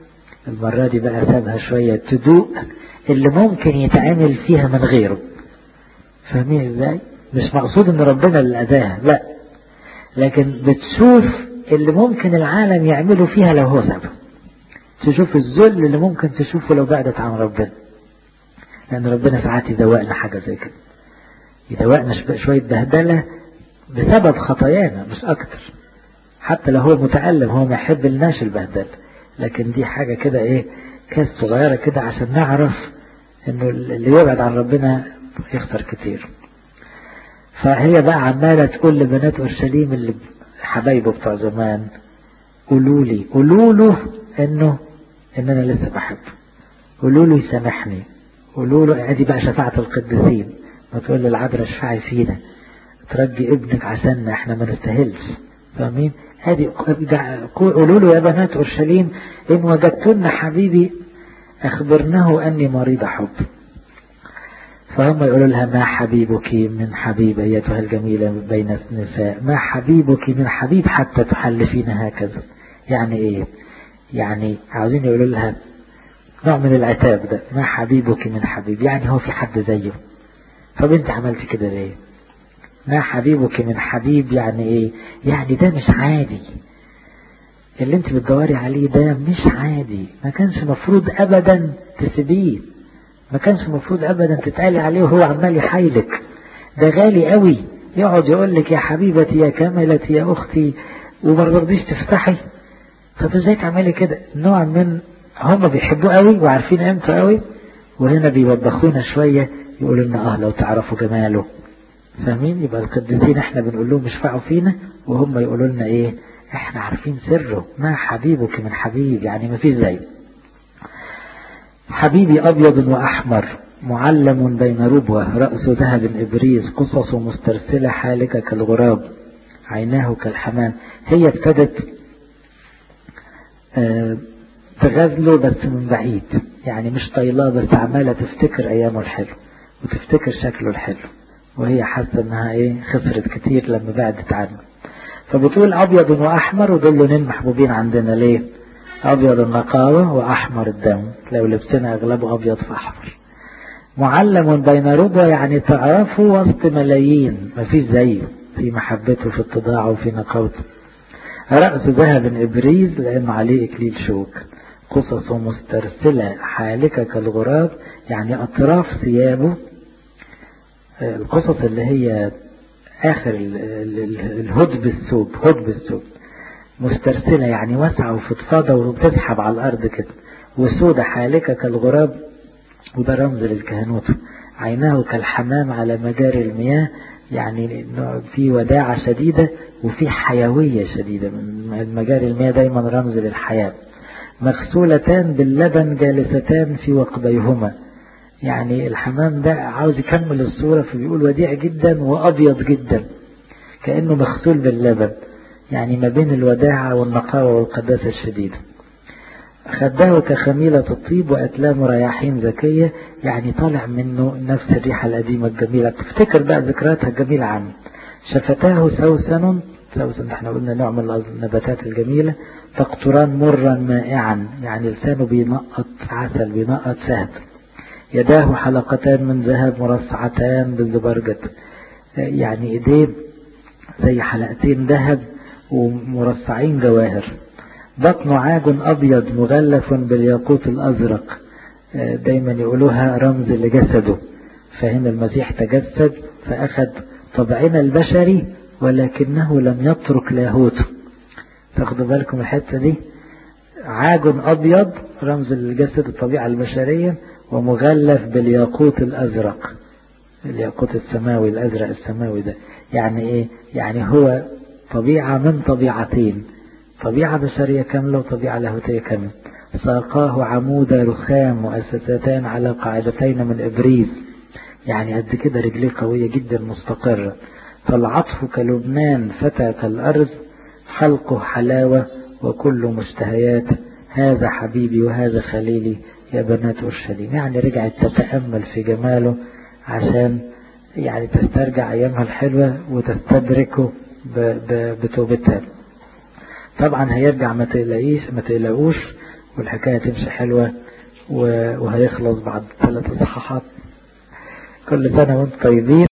المرة دي بقى سابها شوية تدوق اللي ممكن يتعامل فيها من غيره فاهمين ازاي مش مقصود ان ربنا اللي اداها لا لكن بتشوف اللي ممكن العالم يعمله فيها لو هو سابها تشوف الذل اللي ممكن تشوفه لو بعدت عن ربنا لان ربنا ساعات يدوقنا حاجة زي كده يدوقنا شوية بهدلة بسبب خطايانا مش اكتر حتى لو هو متألم هو ما يحب لناش البهدلة لكن دي حاجة كده ايه كاس صغيرة كده عشان نعرف انه اللي يبعد عن ربنا يخسر كتير فهي بقى عمالة تقول لبنات اورشليم اللي حبايبه بتوع زمان قولوا لي قولوا له انه ان انا لسه بحبه قولوا له يسامحني قولوا له ادي بقى شفاعة القديسين ما تقول للعذراء اشفعي فينا ترجي ابنك عشاننا احنا ما نستاهلش فاهمين هذه قولوا له يا بنات اورشليم ان وجدتن حبيبي اخبرنه اني مريض حب فهم يقولوا لها ما حبيبك من حبيب ايتها الجميلة بين النساء ما حبيبك من حبيب حتى تحلفين هكذا يعني ايه يعني عاوزين يقولوا لها نوع من العتاب ده ما حبيبك من حبيب يعني هو في حد زيه طب انت عملت كده ليه ما حبيبك من حبيب يعني ايه يعني ده مش عادي اللي انت بتدوري عليه ده مش عادي ما كانش مفروض ابدا تسيبيه ما كانش مفروض ابدا تتقالي عليه وهو عمال يحايلك ده غالي قوي يقعد يقول لك يا حبيبتي يا كاملتي يا اختي وما رضيش تفتحي طب ازاي تعملي كده نوع من هم بيحبوه قوي وعارفين قيمته قوي وهنا بيوبخونا شويه يقولوا لنا اه لو تعرفوا جماله فاهمين يبقى القديسين احنا بنقول لهم اشفعوا فينا وهم يقولوا لنا ايه احنا عارفين سره ما حبيبك من حبيب يعني ما فيش زيه حبيبي ابيض واحمر معلم بين ربوة رأس ذهب إبريز قصص مسترسلة حالكة كالغراب عيناه كالحمام هي ابتدت اه تغزله بس من بعيد يعني مش طايلاه بس عمالة تفتكر أيامه الحلو وتفتكر شكله الحلو وهي حاسة انها ايه خسرت كتير لما بعدت عنه فبتقول ابيض واحمر ودول لونين محبوبين عندنا ليه ابيض النقاوة واحمر الدم لو لبسنا اغلبه ابيض فاحمر معلم بين ربوة يعني تعرفه وسط ملايين مفيش زيه في محبته في اتضاعه وفي نقاوته رأس ذهب إبريز لأنه عليه إكليل شوك قصص مسترسلة حالكة كالغراب يعني أطراف ثيابه القصص اللي هي آخر الهدب الثوب هدب الثوب مسترسلة يعني واسعة وفضفاضة وبتسحب على الأرض كده وسودة حالكة كالغراب وده رمز للكهنوت عيناه كالحمام على مجاري المياه يعني في وداعة شديدة وفي حيوية شديدة مجاري المياه دايما رمز للحياة مغسولتان باللبن جالستان في وقبيهما يعني الحمام ده عاوز يكمل الصورة فبيقول وديع جدا وأبيض جدا كأنه مغسول باللبن يعني ما بين الوداعة والنقاوة والقداسة الشديدة خده كخميلة الطيب وأتلام رياحين زكية يعني طالع منه نفس الريحة القديمة الجميلة تفتكر بقى ذكرياتها الجميلة عنه شفتاه سوسن سوسن احنا قلنا نوع من النباتات الجميلة تقطران مرا مائعا يعني لسانه بينقط عسل بينقط شهد يداه حلقتان من ذهب مرصعتان بالزبرجد يعني ايديه زي حلقتين ذهب ومرصعين جواهر بطنه عاج أبيض مغلف بالياقوت الأزرق دايما يقولوها رمز لجسده فهنا المسيح تجسد فأخذ طبعنا البشري ولكنه لم يترك لاهوته تاخدوا بالكم الحتة دي عاج أبيض رمز للجسد الطبيعة البشرية ومغلف بالياقوت الأزرق الياقوت السماوي الأزرق السماوي ده يعني إيه يعني هو طبيعة من طبيعتين طبيعة بشرية كاملة وطبيعة لاهوتية كاملة ساقاه عمود رخام مؤسستان على قاعدتين من إبريز يعني قد كده رجليه قوية جدا مستقرة فالعطف كلبنان فتى كالأرز خلقه حلاوة وكل مشتهيات هذا حبيبي وهذا خليلي يا بنات أورشليم يعني رجعت تتأمل في جماله عشان يعني تسترجع أيامها الحلوة وتستدركه بتوبتها طبعا هيرجع ما تقلقيش ما تقلقوش والحكاية تمشي حلوة وهيخلص بعد ثلاث اصحاحات كل سنة وانتم طيبين